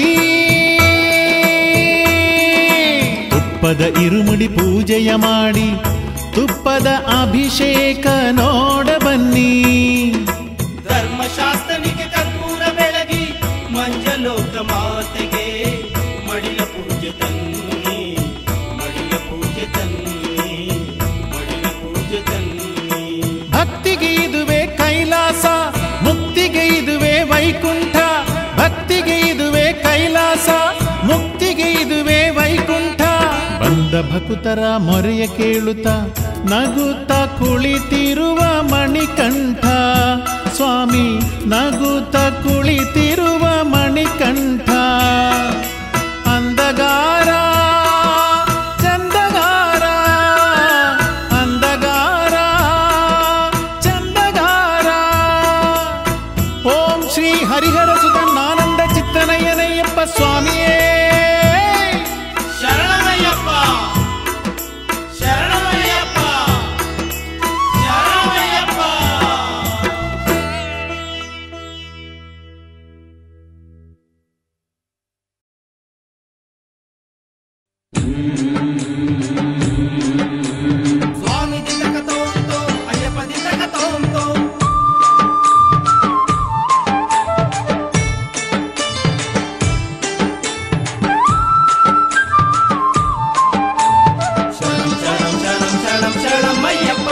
ತುಪ್ಪದ ಇರುಮುಡಿ ಪೂಜೆಯ ಮಾಡಿ ತುಪ್ಪದ ಅಭಿಷೇಕ ನೋಡ ಬನ್ನಿ ಧರ್ಮಶಾಸ್ತ್ರನಿಗೆ ಕರ್ಪೂರ ಬೆಳಗಿ ಮಂಜಲೋಕ ಮಾತೆಗೆ ಮಡಿಲ ಪೂಜೆ ತನ್ನಿ ಮಡಿಲ ಪೂಜೆ ತನ್ನಿ ಮಡಿಲ ಪೂಜೆ ತನ್ನಿ ಭಕ್ತಿಗೆ ಇದುವೆ ಕೈಲಾಸ ಮುಕ್ತಿಗೆ ಇದುವೆ ವೈಕುಂಠ ಭಕ್ತಿಗೆ ಇದುವೆ ಕೈಲಾಸ ಮುಕ್ತಿಗೆ ಇದುವೆ ವೈಕುಂಠ ಬಂದ ಭಕುತರ ಮೊರೆಯ ಕೇಳುತ್ತ ನಗುತ್ತ ಕುಳಿತಿರುವ ಮಣಿಕಂಠ ಸ್ವಾಮಿ ನಗುತ್ತ ಕುಳಿತಿರುವ ಮಣಿಕಂಠ ಅಂದಗಾರ ಚಂದಗಾರ ಅಂದಗಾರ ಚಂದಗಾರ ಓಂ ಶ್ರೀ ಹರಿಹರ ಸುತನಾನಂದ ಚಿತ್ತನಯ್ಯನಯ್ಯಪ್ಪ ಸ್ವಾಮಿಯೇ ಸ್ವಾಮಿ ದಿತಕ ತೋಂ ತೋಂ ಅಯ್ಯಪ್ಪ ದಿತಕ ತೋಂ ತೋಂ ಶರಣಂ ಶರಣಂ ಶರಣಂ ಶರಣಂ ಶರಣಂ ಅಯ್ಯಪ್ಪ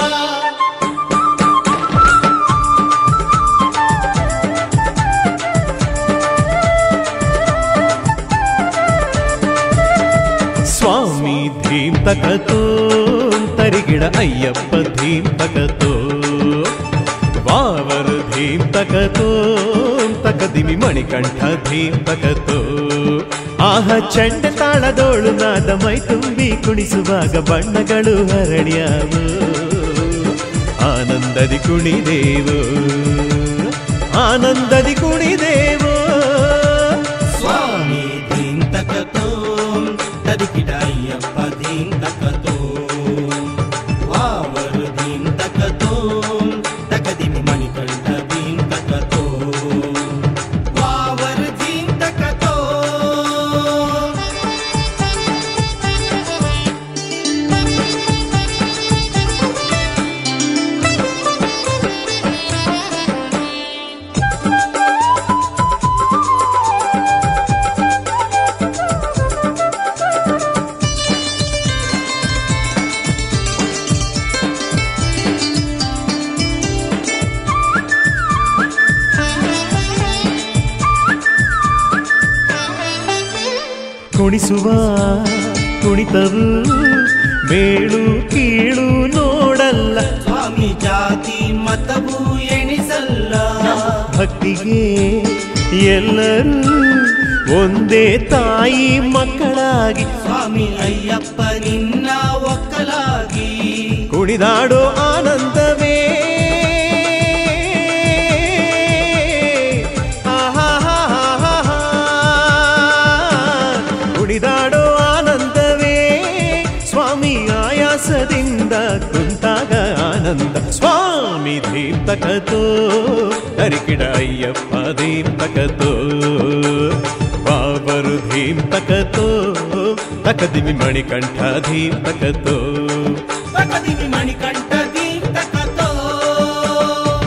ಸ್ವಾಮಿ ಧೀಂ ತಕತೋ ತರಿಗಿಡ ಅಯ್ಯಪ್ಪ ಧೀಂ ತಕತೋ ವಾವರ್ ಧೀಂ ತಕತೋ ತಕದಿಮಿ ಮಣಿಕಂಠ ಧೀಂ ತಕತೋ ಆಹ ಚಂಡ ತಾಳದೋಳು ನಾದ ಮೈ ತುಂಬಿ ಕುಣಿಸುವಾಗ ಬಣ್ಣಗಳು ಹರಡ್ಯಾವು ಆನಂದದಿ ಕುಣಿದೇವು ಆನಂದದಿ ಕುಣಿದೇವು ಸ್ವಾಮಿ ಧೀಂ ತಕ ತೋಂ ತದಿಕಿಡ ಅಯ್ಯಪ್ಪ ಧೀಂ ತಕ ತೋಂ ವಾವರು ಧೀಂ ತಕ ತೋಂ ತಕದಿಮಿ ಮಣಿಕಂಠ ಧೀಂ ತಕ ತೋಂ ವಾವರು ಧೀಂ ತಕ ತೋಂ ಕುಣಿಸುವ ಕುಣಿತವು ಮೇಳು ಕೀಳು ನೋಡಲ್ಲ ಸ್ವಾಮಿ ಜಾತಿ ಮತವು ಎಣಿಸಲ್ಲ ಭಕ್ತಿಗೆ ಎಲ್ಲರೂ ಒಂದೇ ತಾಯಿ ಮಕ್ಕಳಾಗಿ ಸ್ವಾಮಿ ಅಯ್ಯಪ್ಪ ನಿನ್ನ ಒಕ್ಕಲಾಗಿ ಕುಣಿದಾಡೋ ಆನಂದವೇ ಆಹಾಹಾಹಾಹಾ. ಕುಣಿದಾಡೋ ಆನಂದವೇ ಸ್ವಾಮಿ ಆಯಾಸದಿಂದ ಕುಂತಾಗ ಆನಂದ ಸ್ವಾಮಿ ದೀಪ್ತಕತೋ ತರಿಕಿಡ ಅಯ್ಯಪ್ಪ ದೀಪ್ತಕತೋ ಬಾಬರು ಧೀಮ್ತಕತೋ ತಕದಿಮಿ ಮಣಿಕಂಠ ಧೀಮ್ತಕತೋ ತಕದಿಮಿ ಮಣಿಕಂಠ ಧೀಂ ತಕ ತೋಂ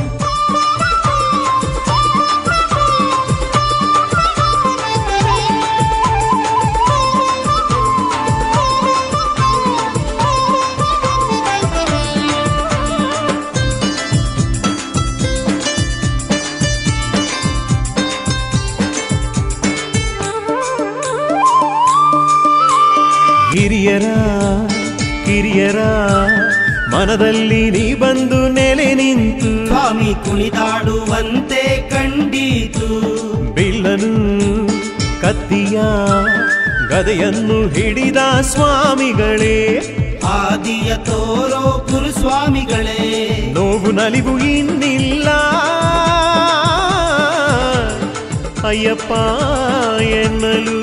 ಹಿರಿಯರ ಕಿರಿಯರ ಮನದಲ್ಲಿ ನೀ ಬಂದು ನೆಲೆ ನಿಂತು ಸ್ವಾಮಿ ಕುಣಿದಾಡುವಂತೆ ಕಂಡೀತು ಬಿಲ್ಲನು ಕತ್ತಿಯ ಗದೆಯನ್ನು ಹಿಡಿದ ಸ್ವಾಮಿಗಳೇ ಆದಿಯ ತೋರೋ ಗುರುಸ್ವಾಮಿಗಳೇ ನೋವು ನಲಿವು ಇನ್ನಿಲ್ಲ ಅಯ್ಯಪ್ಪ ಎನ್ನಲು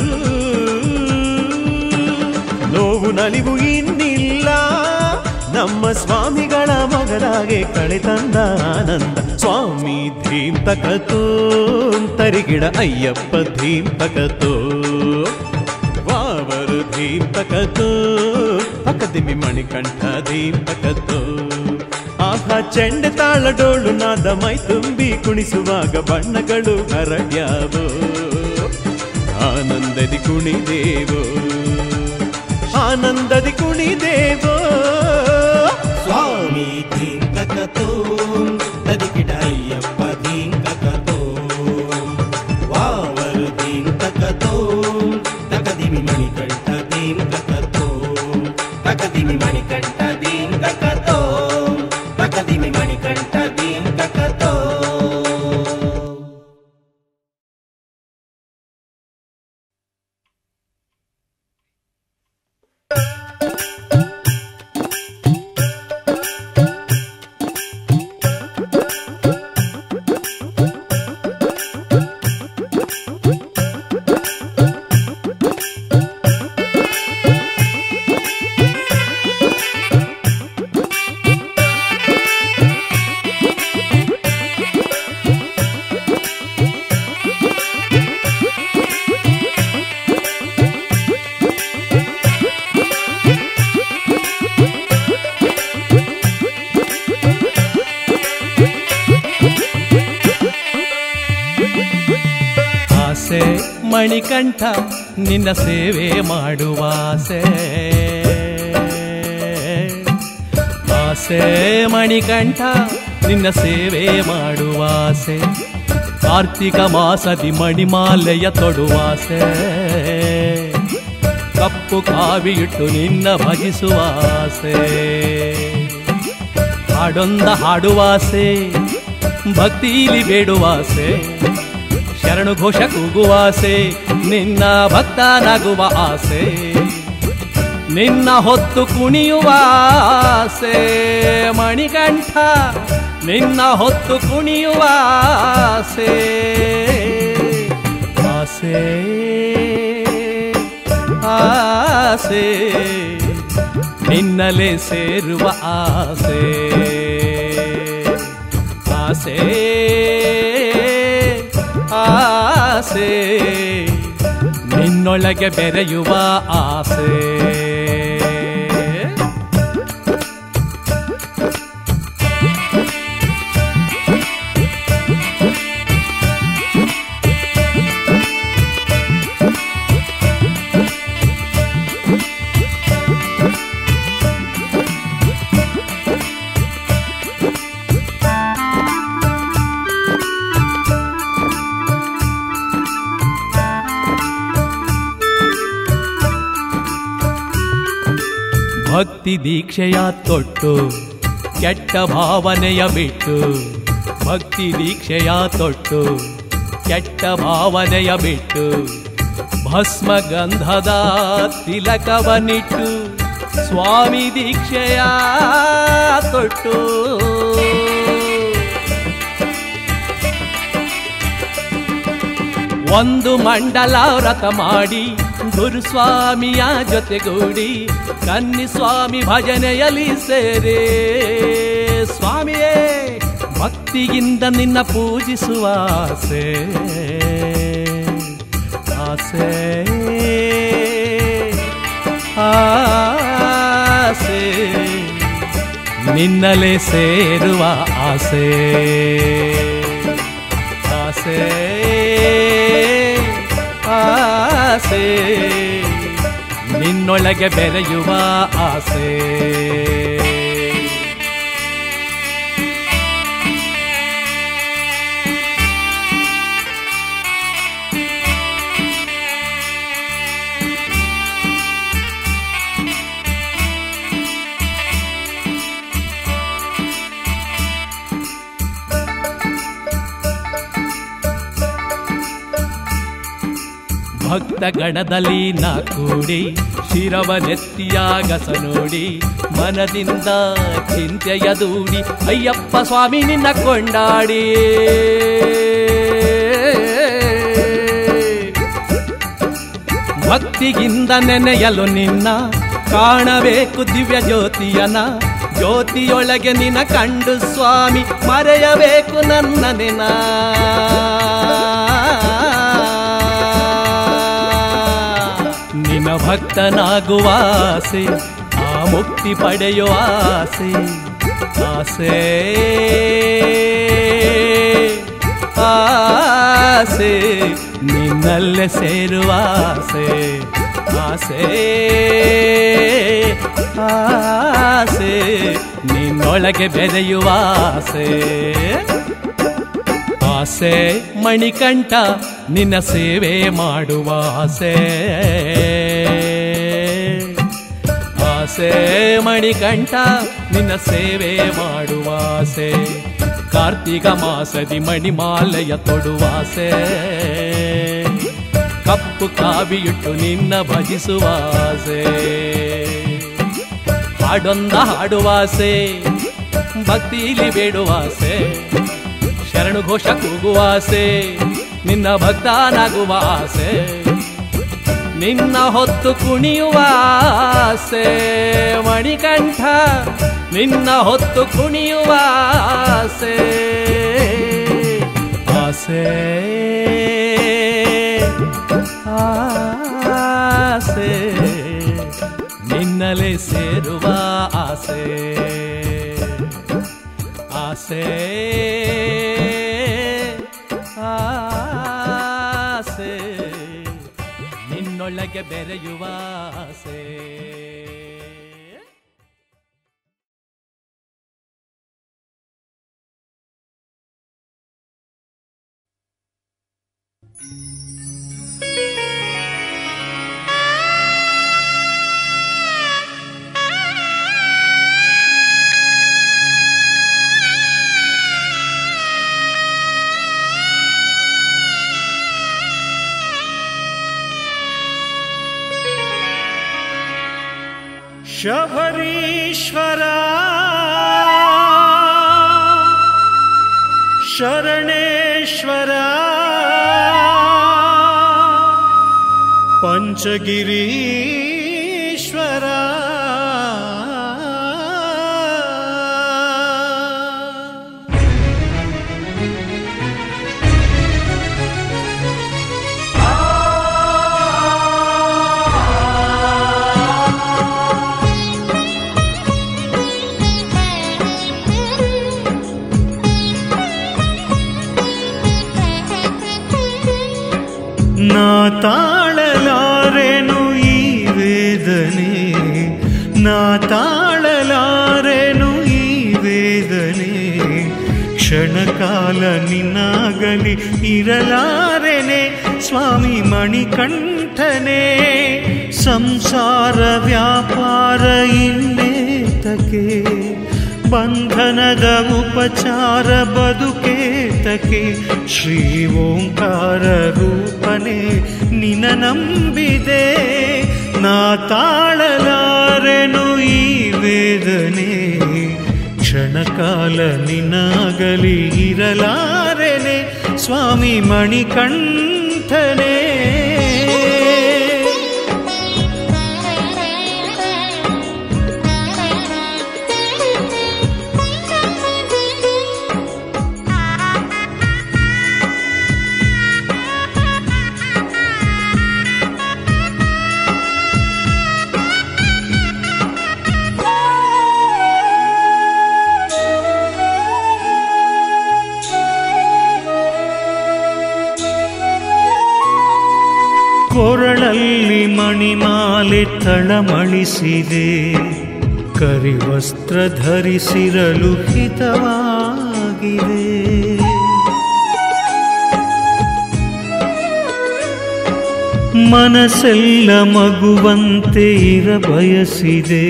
ನೋವು ನಲಿವು ಇನ್ನಿಲ್ಲ ನಮ್ಮ ಸ್ವಾಮಿಗಳ ಮಗಲಾಗೆ ಕಳೆತಂದ ಆನಂದ ಸ್ವಾಮಿ ಧೀಂ ತಕತೋ ತರಿಗಿಡ ಅಯ್ಯಪ್ಪ ಧೀಂ ತಕತೋ ವಾವರು ಧೀಂ ತಕತೋ ತಕದಿಮಿ ಮಣಿಕಂಠ ಧೀಂ ತಕತೋ ಆಹಾ ಚೆಂಡ ತಾಳಡೋಳು ನಾದ ಮೈ ತುಂಬಿ ಕುಣಿಸುವಾಗ ಬಣ್ಣಗಳು ಹರಡ್ಯಾವೋ ಆನಂದದಿ ಕುಣಿದೇವೋ ಆನಂದದಿ ಕುಣಿದೇವೋ ಸ್ವಾಮಿ ಧೀಂ ತಕ ತೋಂ ತದಿಕಿಡ ಅಯ್ಯಪ್ಪ ಧೀಂ ತಕ ತೋಂ ವಾವರು ಧೀಂ ತಕ ತೋಂ ತಕದಿಮಿ ಮಣಿಕಂಠ ಧೀಂ ತಕ ತೋಂ ತಕದಿಮಿ ಮಣಿಕಂಠ ಧೀಂ ತಕ ತೋಂ ತಕದಿಮಿ ಮಣಿಕಂಠ ಧೀಂ ತಕ ತೋಂ ಮಣಿಕಂಠ ನಿನ್ನ ಸೇವೆ ಮಾಡುವಾಸೆ ಆಸೆ ಮಣಿಕಂಠ ನಿನ್ನ ಸೇವೆ ಮಾಡುವಾಸೆ ಕಾರ್ತಿಕ ಮಾಸದಿ ಮಣಿಮಾಲೆಯ ತೊಡುವಾಸೆ ಕಪ್ಪು ಕಾವಿಯಿಟ್ಟು ನಿನ್ನ ಭಜಿಸುವಾಸೆ ಹಾಡೊಂದ ಹಾಡುವಾಸೆ ಭಕ್ತಿಲಿ ಬೇಡುವಾಸೆ ಶರಣು ಘೋಷ ಕೂಗುವಾಸೆ ನಿನ್ನ ಭಕ್ತನಾಗುವ ಆಸೆ ನಿನ್ನ ಹೊತ್ತು ಕುಣಿಯುವ ಆಸೆ ಮಣಿಕಂಠ ನಿನ್ನ ಹೊತ್ತು ಕುಣಿಯುವ ಆಸೆ ಆಸೆ ಆಸೆ ನಿನ್ನಲೆ ಸೇರುವ ಆಸೆ ಆಸೆ ಆಸೆ ನಿನ್ನೊಳಗೆ ಬೆರೆಯುವ ಆಸೆ ಭಕ್ತಿ ದೀಕ್ಷೆಯ ತೊಟ್ಟು ಕೆಟ್ಟ ಭಾವನೆಯ ಬಿಟ್ಟು ಭಕ್ತಿ ದೀಕ್ಷೆಯ ತೊಟ್ಟು ಕೆಟ್ಟ ಭಾವನೆಯ ಬಿಟ್ಟು ಭಸ್ಮ ಗಂಧದ ತಿಲಕವನಿಟ್ಟು ಸ್ವಾಮಿ ದೀಕ್ಷೆಯ ತೊಟ್ಟು ಒಂದು ಮಂಡಲ ವ್ರತ ಮಾಡಿ ಗುರುಸ್ವಾಮಿಯ ಜೊತೆಗೂಡಿ ಕನ್ನಿಸ್ವಾಮಿ ಭಜನೆಯಲ್ಲಿ ಸೇರೆ ಸ್ವಾಮಿಯೇ ಭಕ್ತಿಯಿಂದ ನಿನ್ನ ಪೂಜಿಸುವ ಆಸೆ ಆಸೆ ಆಸೆ ನಿನ್ನಲೆ ಸೇರುವ ಆಸೆ ಆಸೆ ಆಸೆ ನಿನ್ನೊಳಗೆ ಬೆರೆಯುವ ಆಸೆ ಭಕ್ತ ಗಣದಲ್ಲಿ ನಾ ಕೂಡಿ ಶಿರವ ನೆತ್ತಿಯಾಗಸ ನೋಡಿ ಮನದಿಂದ ಚಿಂತೆಯ ದೂಡಿ ಅಯ್ಯಪ್ಪ ಸ್ವಾಮಿ ನಿನ್ನ ಕೊಂಡಾಡಿ ಭಕ್ತಿಗಿಂದ ನೆನೆಯಲು ನಿನ್ನ ಕಾಣಬೇಕು ದಿವ್ಯ ಜ್ಯೋತಿಯನ ಜ್ಯೋತಿಯೊಳಗೆ ನಿನ ಕಂಡು ಸ್ವಾಮಿ ಮರೆಯಬೇಕು ನನ್ನ ನೆನ ನಿನ ಭಕ್ತನಾಗುವ ಆಸೆ ಆ ಮುಕ್ತಿ ಪಡೆಯುವ ಆಸೆ ಆಸೆ ಆಸೆ ನಿನ್ನಲ್ಲೇ ಸೇರುವ ಆಸೆ ಆಸೆ ಆಸೆ ನಿನ್ನೊಳಗೆ ಬೆರೆಯುವ ಆಸೆ ಆಸೆ ಮಣಿಕಂಠ ನಿನ್ನ ಸೇವೆ ಮಾಡುವ ಆಸೆ ಆಸೆ ಮಣಿಕಂಠ ನಿನ್ನ ಸೇವೆ ಮಾಡುವ ಆಸೆ ಕಾರ್ತಿಕ ಮಾಸದಿ ಮಣಿಮಾಲೆಯ ತೊಡುವಾಸೆ ಕಪ್ಪು ಕಾವಿಯಿಟ್ಟು ನಿನ್ನ ಭಜಿಸುವ ಆಸೆ ಹಾಡೊಂದ ಹಾಡುವಾಸೆ ಭಕ್ತಿಲಿ ಬೇಡುವಾಸೆ ಶರಣು ಘೋಷ ಕೂಗುವಾಸೆ ನಿನ್ನ ಭಕ್ತನಾಗುವ ಆಸೆ ನಿನ್ನ ಹೊತ್ತು ಕುಣಿಯುವ ಆಸೆ ಮಣಿಕಂಠ ನಿನ್ನ ಹೊತ್ತು ಕುಣಿಯುವ ಆಸೆ ಆಸೆ ಆಸೆ ನಿನ್ನಲೆ ಸೇರುವ ಆಸೆ ಆಸೆ ಆಸೆ ಒಳಗೆ ಬೆರೆಯುವ ಆಸೆ ಶಬರೀಶ್ವರ ಶರಣೇಶ್ವರ ಪಂಚಗಿರೀಶ್ವರ ನಾ ತಾಳಲಾರೆನು ಈ ವೇದನೆ ನಾ ತಾಳಲಾರೆನು ಈ ವೇದನೆ ಕ್ಷಣಕಾಲ ನಿನ್ನಾಗಲಿ ಇರಲಾರೆನೆ ಸ್ವಾಮಿ ಮಣಿಕಂಠನೆ ಸಂಸಾರ ವ್ಯಾಪಾರ ಇನ್ನೇತಕೆ ಬಂಧನದ ಉಪಚಾರ ಬದುಕೇತಕೆ ಶ್ರೀ ಓಂಕಾರ ರೂಪನೆ ನಿನ ನಂಬಿದೆ ನಾ ತಾಳಲಾರೆನು ಈ ವೇದನೆ ಕ್ಷಣಕಾಲ ನಿನ್ನಾಗಲಿ ಇರಲಾರೆನೆ ಸ್ವಾಮಿ ಮಣಿಕಂಠನೇ ಕೊರಳಲ್ಲಿ ಮಣಿಮಾಲೆ ತಳಮಳಿಸಿದೆ ಕರಿವಸ್ತ್ರ ಧರಿಸಿರಲು ಹಿತವಾಗಿದೆ ಮನಸ್ಸೆಲ್ಲ ಮಗುವಂತೆ ಇರ ಬಯಸಿದೆ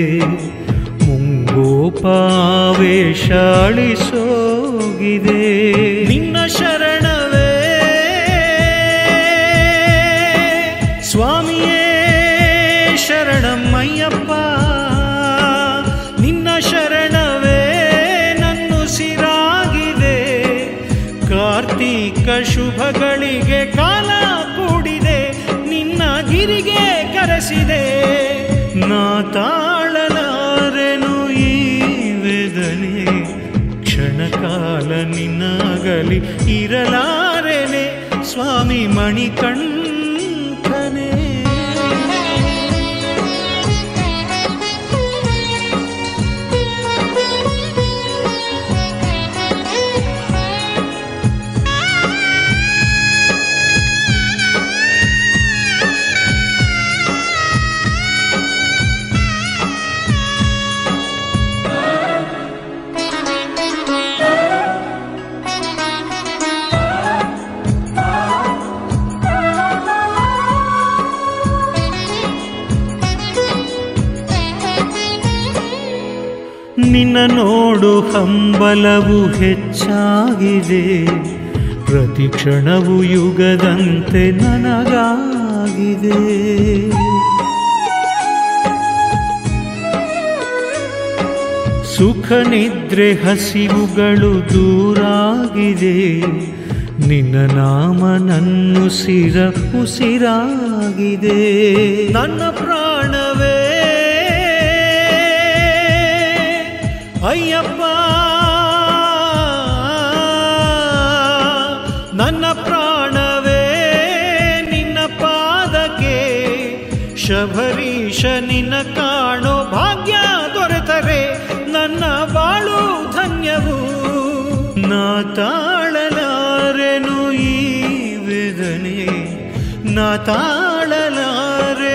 ಮುಂಗೋಪಾವೇಶ ಅಳಿಸೋಗಿದೆ ನಿನ್ನ ಶರಣವೇ ಸ್ವಾಮಿಯೇ ಶರಣಮ್ಮಯ್ಯಪ್ಪ ನಿನ್ನ ಶರಣವೇ ನನ್ನುಸಿರಾಗಿದೆ ಕಾರ್ತೀಕ ಶುಭಗಳಿಗೆ ಕಾಲ ಕೂಡಿದೆ ನಿನ್ನ ಗಿರಿಗೆ ಕರೆಸಿದೆ ನಾ ತಾಳಲಾರೆನು ಈ ವೇದನೆ ಕ್ಷಣಕಾಲ ನಿನ್ನಾಗಲಿ ಇರಲಾರೆನೆ ಸ್ವಾಮಿ ಮಣಿಕಂಠನೇ ನಿನ್ನ ನೋಡು ಹಂಬಲವು ಹೆಚ್ಚಾಗಿದೆ ಪ್ರತಿ ಕ್ಷಣವು ಯುಗದಂತೆ ನನಗಾಗಿದೆ ಸುಖ ನಿದ್ರೆ ಹಸಿವುಗಳು ದೂರಾಗಿದೆ ನಿನ್ನ ನಾಮ ನನ್ನು ಸಿರ ಉಸಿರಾಗಿದೆ ನನ್ನ ಪ್ರಾಣವೇ ಅಯ್ಯಪ್ಪ ನನ್ನ ಪ್ರಾಣವೇ ನಿನ್ನ ಪಾದಕ್ಕೆ ಶಬರೀಶ ನಿನ್ನ ಕಾಣೋ ಭಾಗ್ಯ ದೊರೆತರೆ ನನ್ನ ಬಾಳು ಧನ್ಯವು ನಾ ತಾಳಲಾರೆನು ಈ ವೇದನೆ ನಾ ತಾಳಲಾರೆ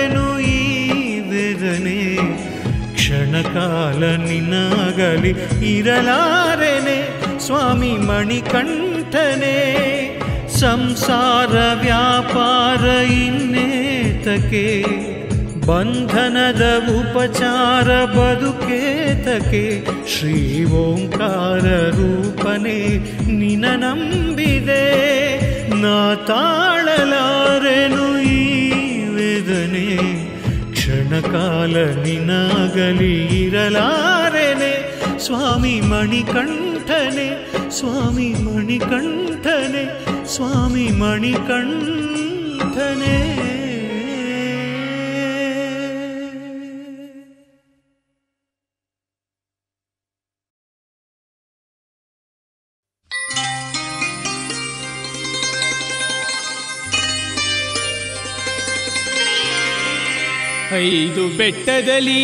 ನಿನ್ನನೆ ಕ್ಷಣಕಾಲ ನಿನ್ನಾಗಲಿ ಇರಲಾರೆನೆ ಸ್ವಾಮಿ ಮಣಿಕಂಠನೆ ಸಂಸಾರ ವ್ಯಾಪಾರ ಇನ್ನೇತಕೆ ಬಂಧನದ ಉಪಚಾರ ಬದುಕೇತಕೆ ಶ್ರೀ ಓಂಕಾರ ರೂಪನೆ ನಿನ ನಂಬಿದೆ ನಾ ತಾಳಲಾರೆನು ಈ ವೇದನೆ ಕ್ಷಣಕಾಲ ನಿನಾಗಲಿ ಇರಲಾರೆನೆ ಸ್ವಾಮಿ ಮಣಿಕಂಠನೆ ಸ್ವಾಮಿ ಮಣಿಕಂಠನೆ ಸ್ವಾಮಿ ಮಣಿಕಂಠನೆ ಐದು ಬೆಟ್ಟದಲ್ಲಿ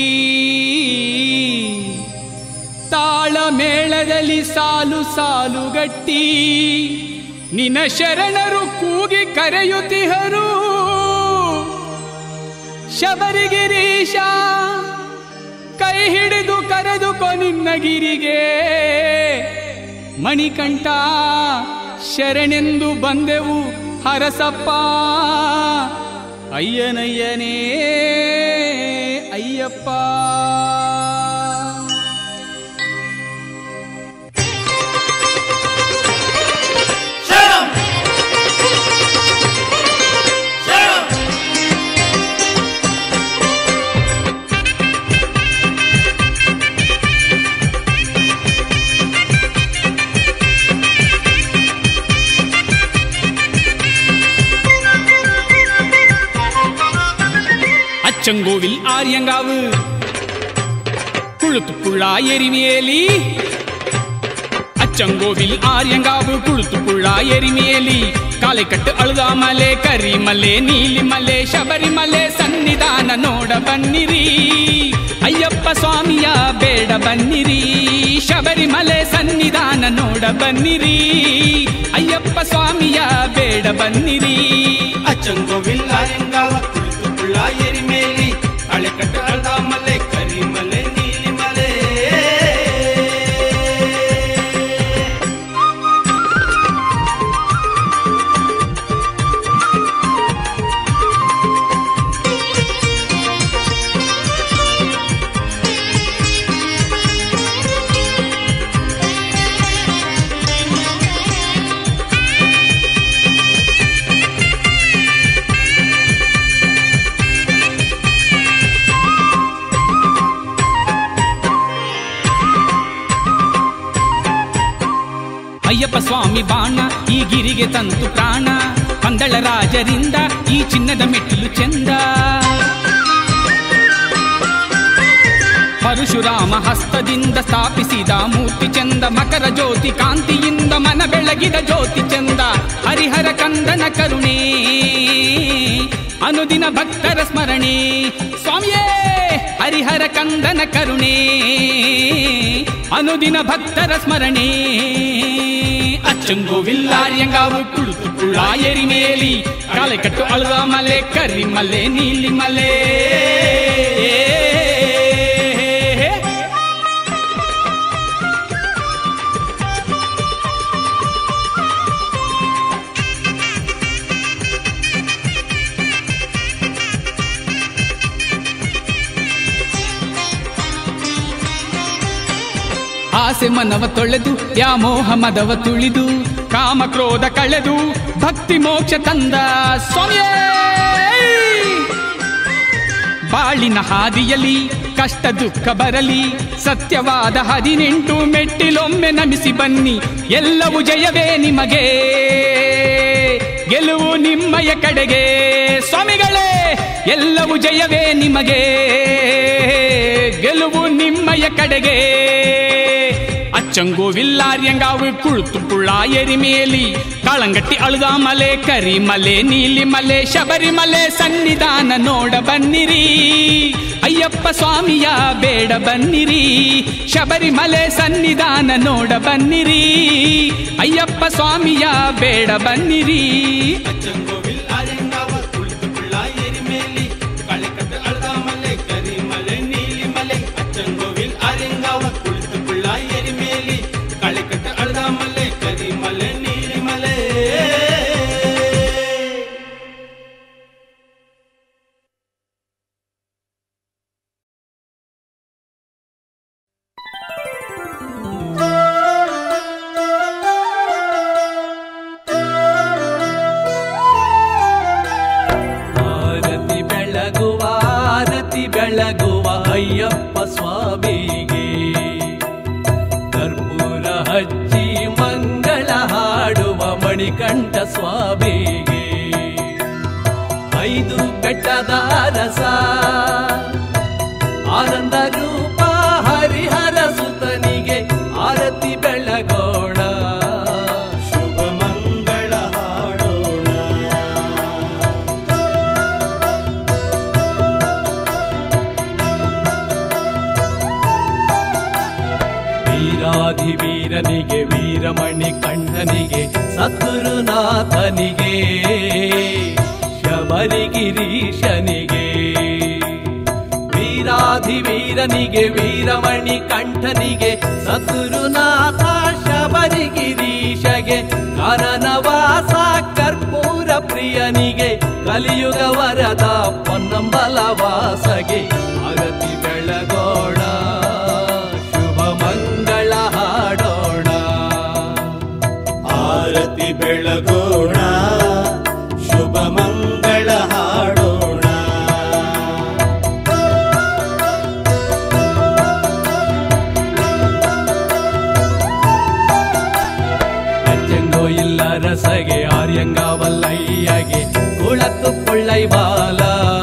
ತಾಳ ಮೇಳದಲ್ಲಿ ಸಾಲು ಸಾಲುಗಟ್ಟಿ ನಿನ್ನ ಶರಣರು ಕೂಗಿ ಕರೆಯುತ್ತಿಹರು ಶಬರಿಗಿರೀಶ ಕೈ ಹಿಡಿದು ಕರೆದುಕೊ ನಿನ್ನ ಗಿರಿಗೆ ಮಣಿಕಂಠ ಶರಣೆಂದು ಬಂದೆವು ಹರಸಪ್ಪ ಅಯ್ಯನಯ್ಯನೇ ಅಯ್ಯಪ್ಪ ಶರಣಂ ಶರಣಂ அச்சங்கோவில் ஆரியங்காவு குழுத்து புள்ளா எரிமேலி அச்சங்கோவில் ஆரியங்காவு குழுத்து புள்ளா எரிமேலி ಕಾಲೆ ಕಟ್ಟು ಅಳುದಾಮಲೆ ಕರಿಮಲೆ ನೀಲಿಮಲೆ ಶಬರಿಮಲೆ ಸನ್ನಿಧಾನ ನೋಡ ಬನ್ನಿರಿ ಅಯ್ಯಪ್ಪ ಸ್ವಾಮಿಯ ಬೇಡ ಬನ್ನಿರಿ ಶಬರಿಮಲೆ ಸನ್ನಿಧಾನ ನೋಡ ಬನ್ನಿರಿ ಅಯ್ಯಪ್ಪ ಸ್ವಾಮಿಯ ಬೇಡ ಬನ್ನಿರಿ ಅಚ್ಚಂಗೋವಿಲ್ಲ ಎಂಗಾವ ಕುಳಿತು ಕುಳ್ಳ ಎರಿಮೇಲಿ ಅಳೆಕಟ್ಟು ಅಳ್ದ ಮಲೆ ಕರಿಮಲೆ ನೀಲಿಮಲೆ ಅಯ್ಯಪ್ಪ ಸ್ವಾಮಿ ಬಾಣ ಈ ಗಿರಿಗೆ ತಂತು ಪ್ರಾಣ ಪಂದಳ ರಾಜರಿಂದ ಈ ಚಿನ್ನದ ಮೆಟ್ಟಿಲು ಚೆಂದ ಪರಶುರಾಮ ಹಸ್ತದಿಂದ ಸ್ಥಾಪಿಸಿದ ಮೂರ್ತಿ ಚಂದ ಮಕರ ಜ್ಯೋತಿ ಕಾಂತಿಯಿಂದ ಮನ ಬೆಳಗಿದ ಜ್ಯೋತಿ ಚಂದ ಹರಿಹರ ಕಂದನ ಕರುಣೆ ಅನುದಿನ ಭಕ್ತರ ಸ್ಮರಣೆ ಸ್ವಾಮಿಯೇ ಹರಿಹರ ಕಂದನ ಕರುಣೆ ಅನುದಿನ ಭಕ್ತರ ಸ್ಮರಣೆ ಅಚ್ಚಂಗೋವಿಲ್ಲಾರ್ಯಂಗಾವು ಕುಳಿತು ಕುಳ್ಳ ಎರಿಮೇಲಿ ಕಾಲೆ ಕಟ್ಟು ಅಳುವ ಮಲೆ ಕರಿ ಮಲೆ ನೀಲಿ ಮಲೆ ಆಸೆ ಮನವ ತೊಳೆದು ವ್ಯಾಮೋಹ ಮದವ ತುಳಿದು ಕಾಮ ಕ್ರೋಧ ಕಳೆದು ಭಕ್ತಿ ಮೋಕ್ಷ ತಂದ ಸ್ವಾಮಿಯೇ ಬಾಳಿನ ಹಾದಿಯಲ್ಲಿ ಕಷ್ಟ ದುಃಖ ಬರಲಿ ಸತ್ಯವಾದ ಹದಿನೆಂಟು ಮೆಟ್ಟಿಲೊಮ್ಮೆ ನಮಿಸಿ ಬನ್ನಿ ಎಲ್ಲವೂ ಜಯವೇ ನಿಮಗೆ ಗೆಲುವು ನಿಮ್ಮಯ ಕಡೆಗೆ ಸ್ವಾಮಿಗಳೇ ಎಲ್ಲವೂ ಜಯವೇ ನಿಮಗೆ ಗೆಲುವು ನಿಮ್ಮಯ ಕಡೆಗೆ ಅಚ್ಚಂಗೋವಿಲ್ಲಾರ್ಯಂಗಾವು ಕುಳಿತು ಪುಳ್ಳ ಎರಿಮೇಲಿ ಕಾಳಂಗಟ್ಟಿ ಅಳುದ ಮಲೆ ಕರಿಮಲೆ ನೀಲಿಮಲೆ ಶಬರಿಮಲೆ ಸನ್ನಿಧಾನ ನೋಡ ಬನ್ನಿರಿ ಅಯ್ಯಪ್ಪ ಸ್ವಾಮಿಯ ಬೇಡ ಬನ್ನಿರಿ ಶಬರಿಮಲೆ ಸನ್ನಿಧಾನ ನೋಡ ಬನ್ನಿರಿ ಅಯ್ಯಪ್ಪ ಸ್ವಾಮಿಯ ಬೇಡ ಬನ್ನಿರಿ ಅಚ್ಚಂಗೋವಿಲ್ಲ ಎಂಗಾವ ಕುಳಿತು ಕುಳ್ಳ ಎರಿಮೇಲಿ ಅಳೆಕಟ್ಟು ಅಳ್ದ ಮಲೆ ಕರಿಮಲೆ ಅಯ್ಯಪ್ಪ ಸ್ವಾಮಿಗೆ ಕರ್ಪೂರ ಹಚ್ಚಿ ಮಂಗಳ ಹಾಡುವ ಮಣಿಕಂಠ ಸ್ವಾಮಿಗೆ ಐದು ಬೆಟ್ಟದ ರಸ ಆನಂದ ರೂಪ ಹರಿಹರ ಸುತನಿಗೆ ಆರತಿ ಬೆಳಗೋಣ ಶುಭ ಮಂಗಳ ಹಾಡೋಣ ವೀರಾಧಿವೀರನಿಗೆ ವೀರಮಣಿ ಕಂಠನಿಗೆ ಸದ್ಗುರುನಾಥನಿಗೆ ಶಬರಿಗಿರೀಶನಿಗೆ ವೀರಾಧಿವೀರನಿಗೆ ವೀರಮಣಿ ಕಂಠನಿಗೆ ಸದ್ಗುರುನಾಥ ಶಬರಿಗಿರೀಶಗೆ ಕಾನನವಾಸ ಕರ್ಪೂರ ಪ್ರಿಯನಿಗೆ ಕಲಿಯುಗ ವರದ ಪೊನ್ನಂಬಲ ವಾಸಗೆ ಆರತಿ ಬೆಳಗೋಣ ಶುಭ ಮಂಗಳ ಹಾಡೋಣ ಆರತಿ ಬೆಳಗೋಣ ಶುಭ ಮಂಗಳ ಹಾಡೋಣ ಅಜ್ಜಂಗೋ ಇಲ್ಲ ರಸಗೆ ಆರ್ಯಂಗಾವಲ್ಲಯ್ಯಗೆ ಕುಳತ್ತು ಕೊಳ್ಳೈ ಬಾಲ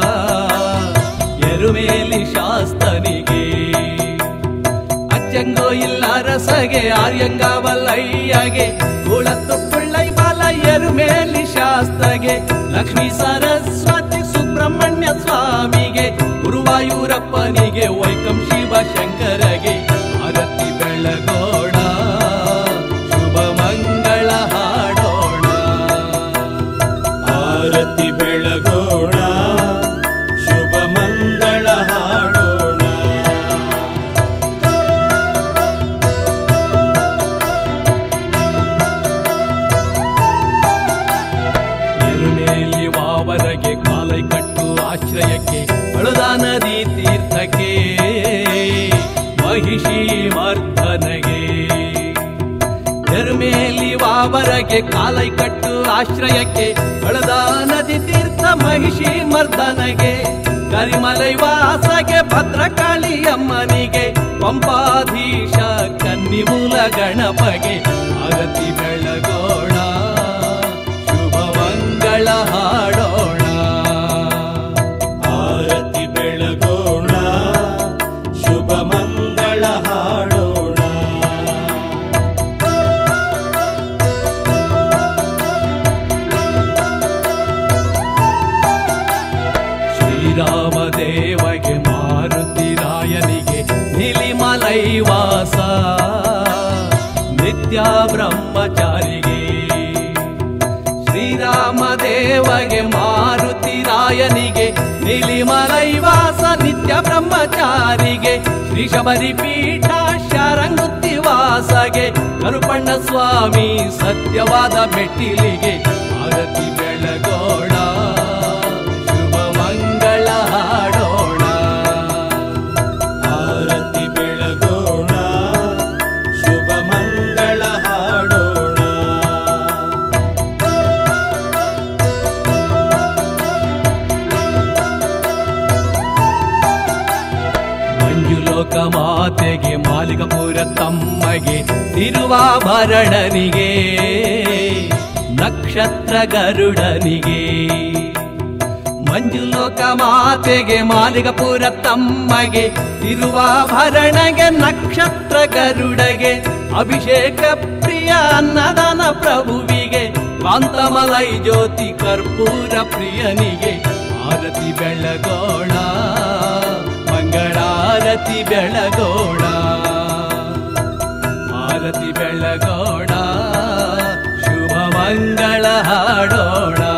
ಎರುಮೇಲಿ ಶಾಸ್ತನಿಗೆ ಅಜ್ಜಂಗೋ ಇಲ್ಲ ರಸಗೆ ಆರ್ಯಂಗಾವಲ್ಲಯ್ಯಗೆ ಕುಳತ್ತು ಕೊಳ್ಳೈ ಬಾಲ ಎರುಮೇಲಿ ಶಾಸ್ತಗೆ ಲಕ್ಷ್ಮೀ ಸರಸ್ವತಿ ಸುಬ್ರಹ್ಮಣ್ಯ ಸ್ವಾಮಿಗೆ ಗುರುವಾಯೂರಪ್ಪನಿಗೆ ವೈಕಂ ಶಿವ ಶಂಕರಗೆ ಆರತಿ ಬೆಳಗೋಣ ಶುಭ ಮಂಗಳ ಹಾಡೋಣ ಆರತಿ ಬೆಳಗೋಣ ಶುಭ ಮಂಗಳ ಹಾಡೋಣ ಎರುಮೇಲಿ ವಾವರಗೆ ಕಾಲೈ ಕಟ್ಟು ಆಶ್ರಯಕ್ಕೆ ಬಳುದ ನದಿ ತೀರ್ಥಕ್ಕೆ ಮಹಿಷಿ ಮರ್ಧನಗೆ ಎರುಮೇಲಿ ವಾವರಗೆ ಕಾಲೈ ಕಟ್ಟು ಆಶ್ರಯಕ್ಕೆ ಬಳುದ ನದಿ ತೀರ್ಥ ಮಹಿಷಿ ಮರ್ದನಗೆ ಕರಿಮಲೈ ವಾಸಗೆ ಭದ್ರಕಾಳಿ ಅಮ್ಮನಿಗೆ ಪಂಪಾಧೀಶ ಕನ್ನಿಮೂಲ ಗಣಪಗೆ ಆರತಿ ಬೆಳಗೋಣ ಶುಭ ಮಂಗಳ ಹಾಡೋಣ ಆರತಿ ಬೆಳಗೋಣ ಶುಭ ಮಂಗಳ ಹಾಡೋಣ ಶ್ರೀರಾಮ ದೇವಗೆ ಮಾರುತಿ ರಾಯನಿಗೆ ನಿಲಿಮಲೈ ವಾಸ ನಿತ್ಯ ಬ್ರಹ್ಮಚಾರಿಗೆ ಶ್ರೀರಾಮ ದೇವಗೆ ಮಾರುತಿ ರಾಯನಿಗೆ ನಿಲಿಮಲೈ ವಾಸ ನಿತ್ಯ ಬ್ರಹ್ಮಚಾರಿಗೆ ಶ್ರೀ ಶಬರಿ ಪೀಠ ಶರಂಗುತ್ತಿ ವಾಸಗೆ ಕರುಪಣ್ಣ ಸ್ವಾಮಿ ಸತ್ಯವಾದ ಮೆಟ್ಟಿಲಿಗೆ ಆರತಿ ಬೆಳಗೋಣ ಶುಭ ಮಂಗಳ ಹಾಡೋಣ ಆರತಿ ಬೆಳಗೋಣ ಶುಭ ಮಂಗಳ ಹಾಡೋಣ ಮಂಜುಲೋಕ ಮಾತೆಗೆ ಮಾಲಿಕಪುರ ತಮ್ಮಗೆ ತಿರುವಾಭರಣನಿಗೆ ನಕ್ಷತ್ರ ಗರುಡನಿಗೆ ಮಂಜುಲೋಕ ಮಾತೆಗೆ ಮಾಲಿಕಪುರ ತಮ್ಮಗೆ ತಿರುವಾಭರಣಗೆ ನಕ್ಷತ್ರ ಗರುಡಗೆ ಅಭಿಷೇಕ ಪ್ರಿಯ ಅನ್ನದಾನ ಪ್ರಭುವಿಗೆ ಕಾಂತಮಲೈ ಜ್ಯೋತಿ ಕರ್ಪೂರ ಪ್ರಿಯನಿಗೆ ಆರತಿ ಬೆಳಗೋಣ ಮಂಗಳಾರತಿ ಬೆಳಗೋಣ ಆರತಿ ಬೆಳಗೋಣ ಶುಭ ಮಂಗಳ ಹಾಡೋಣ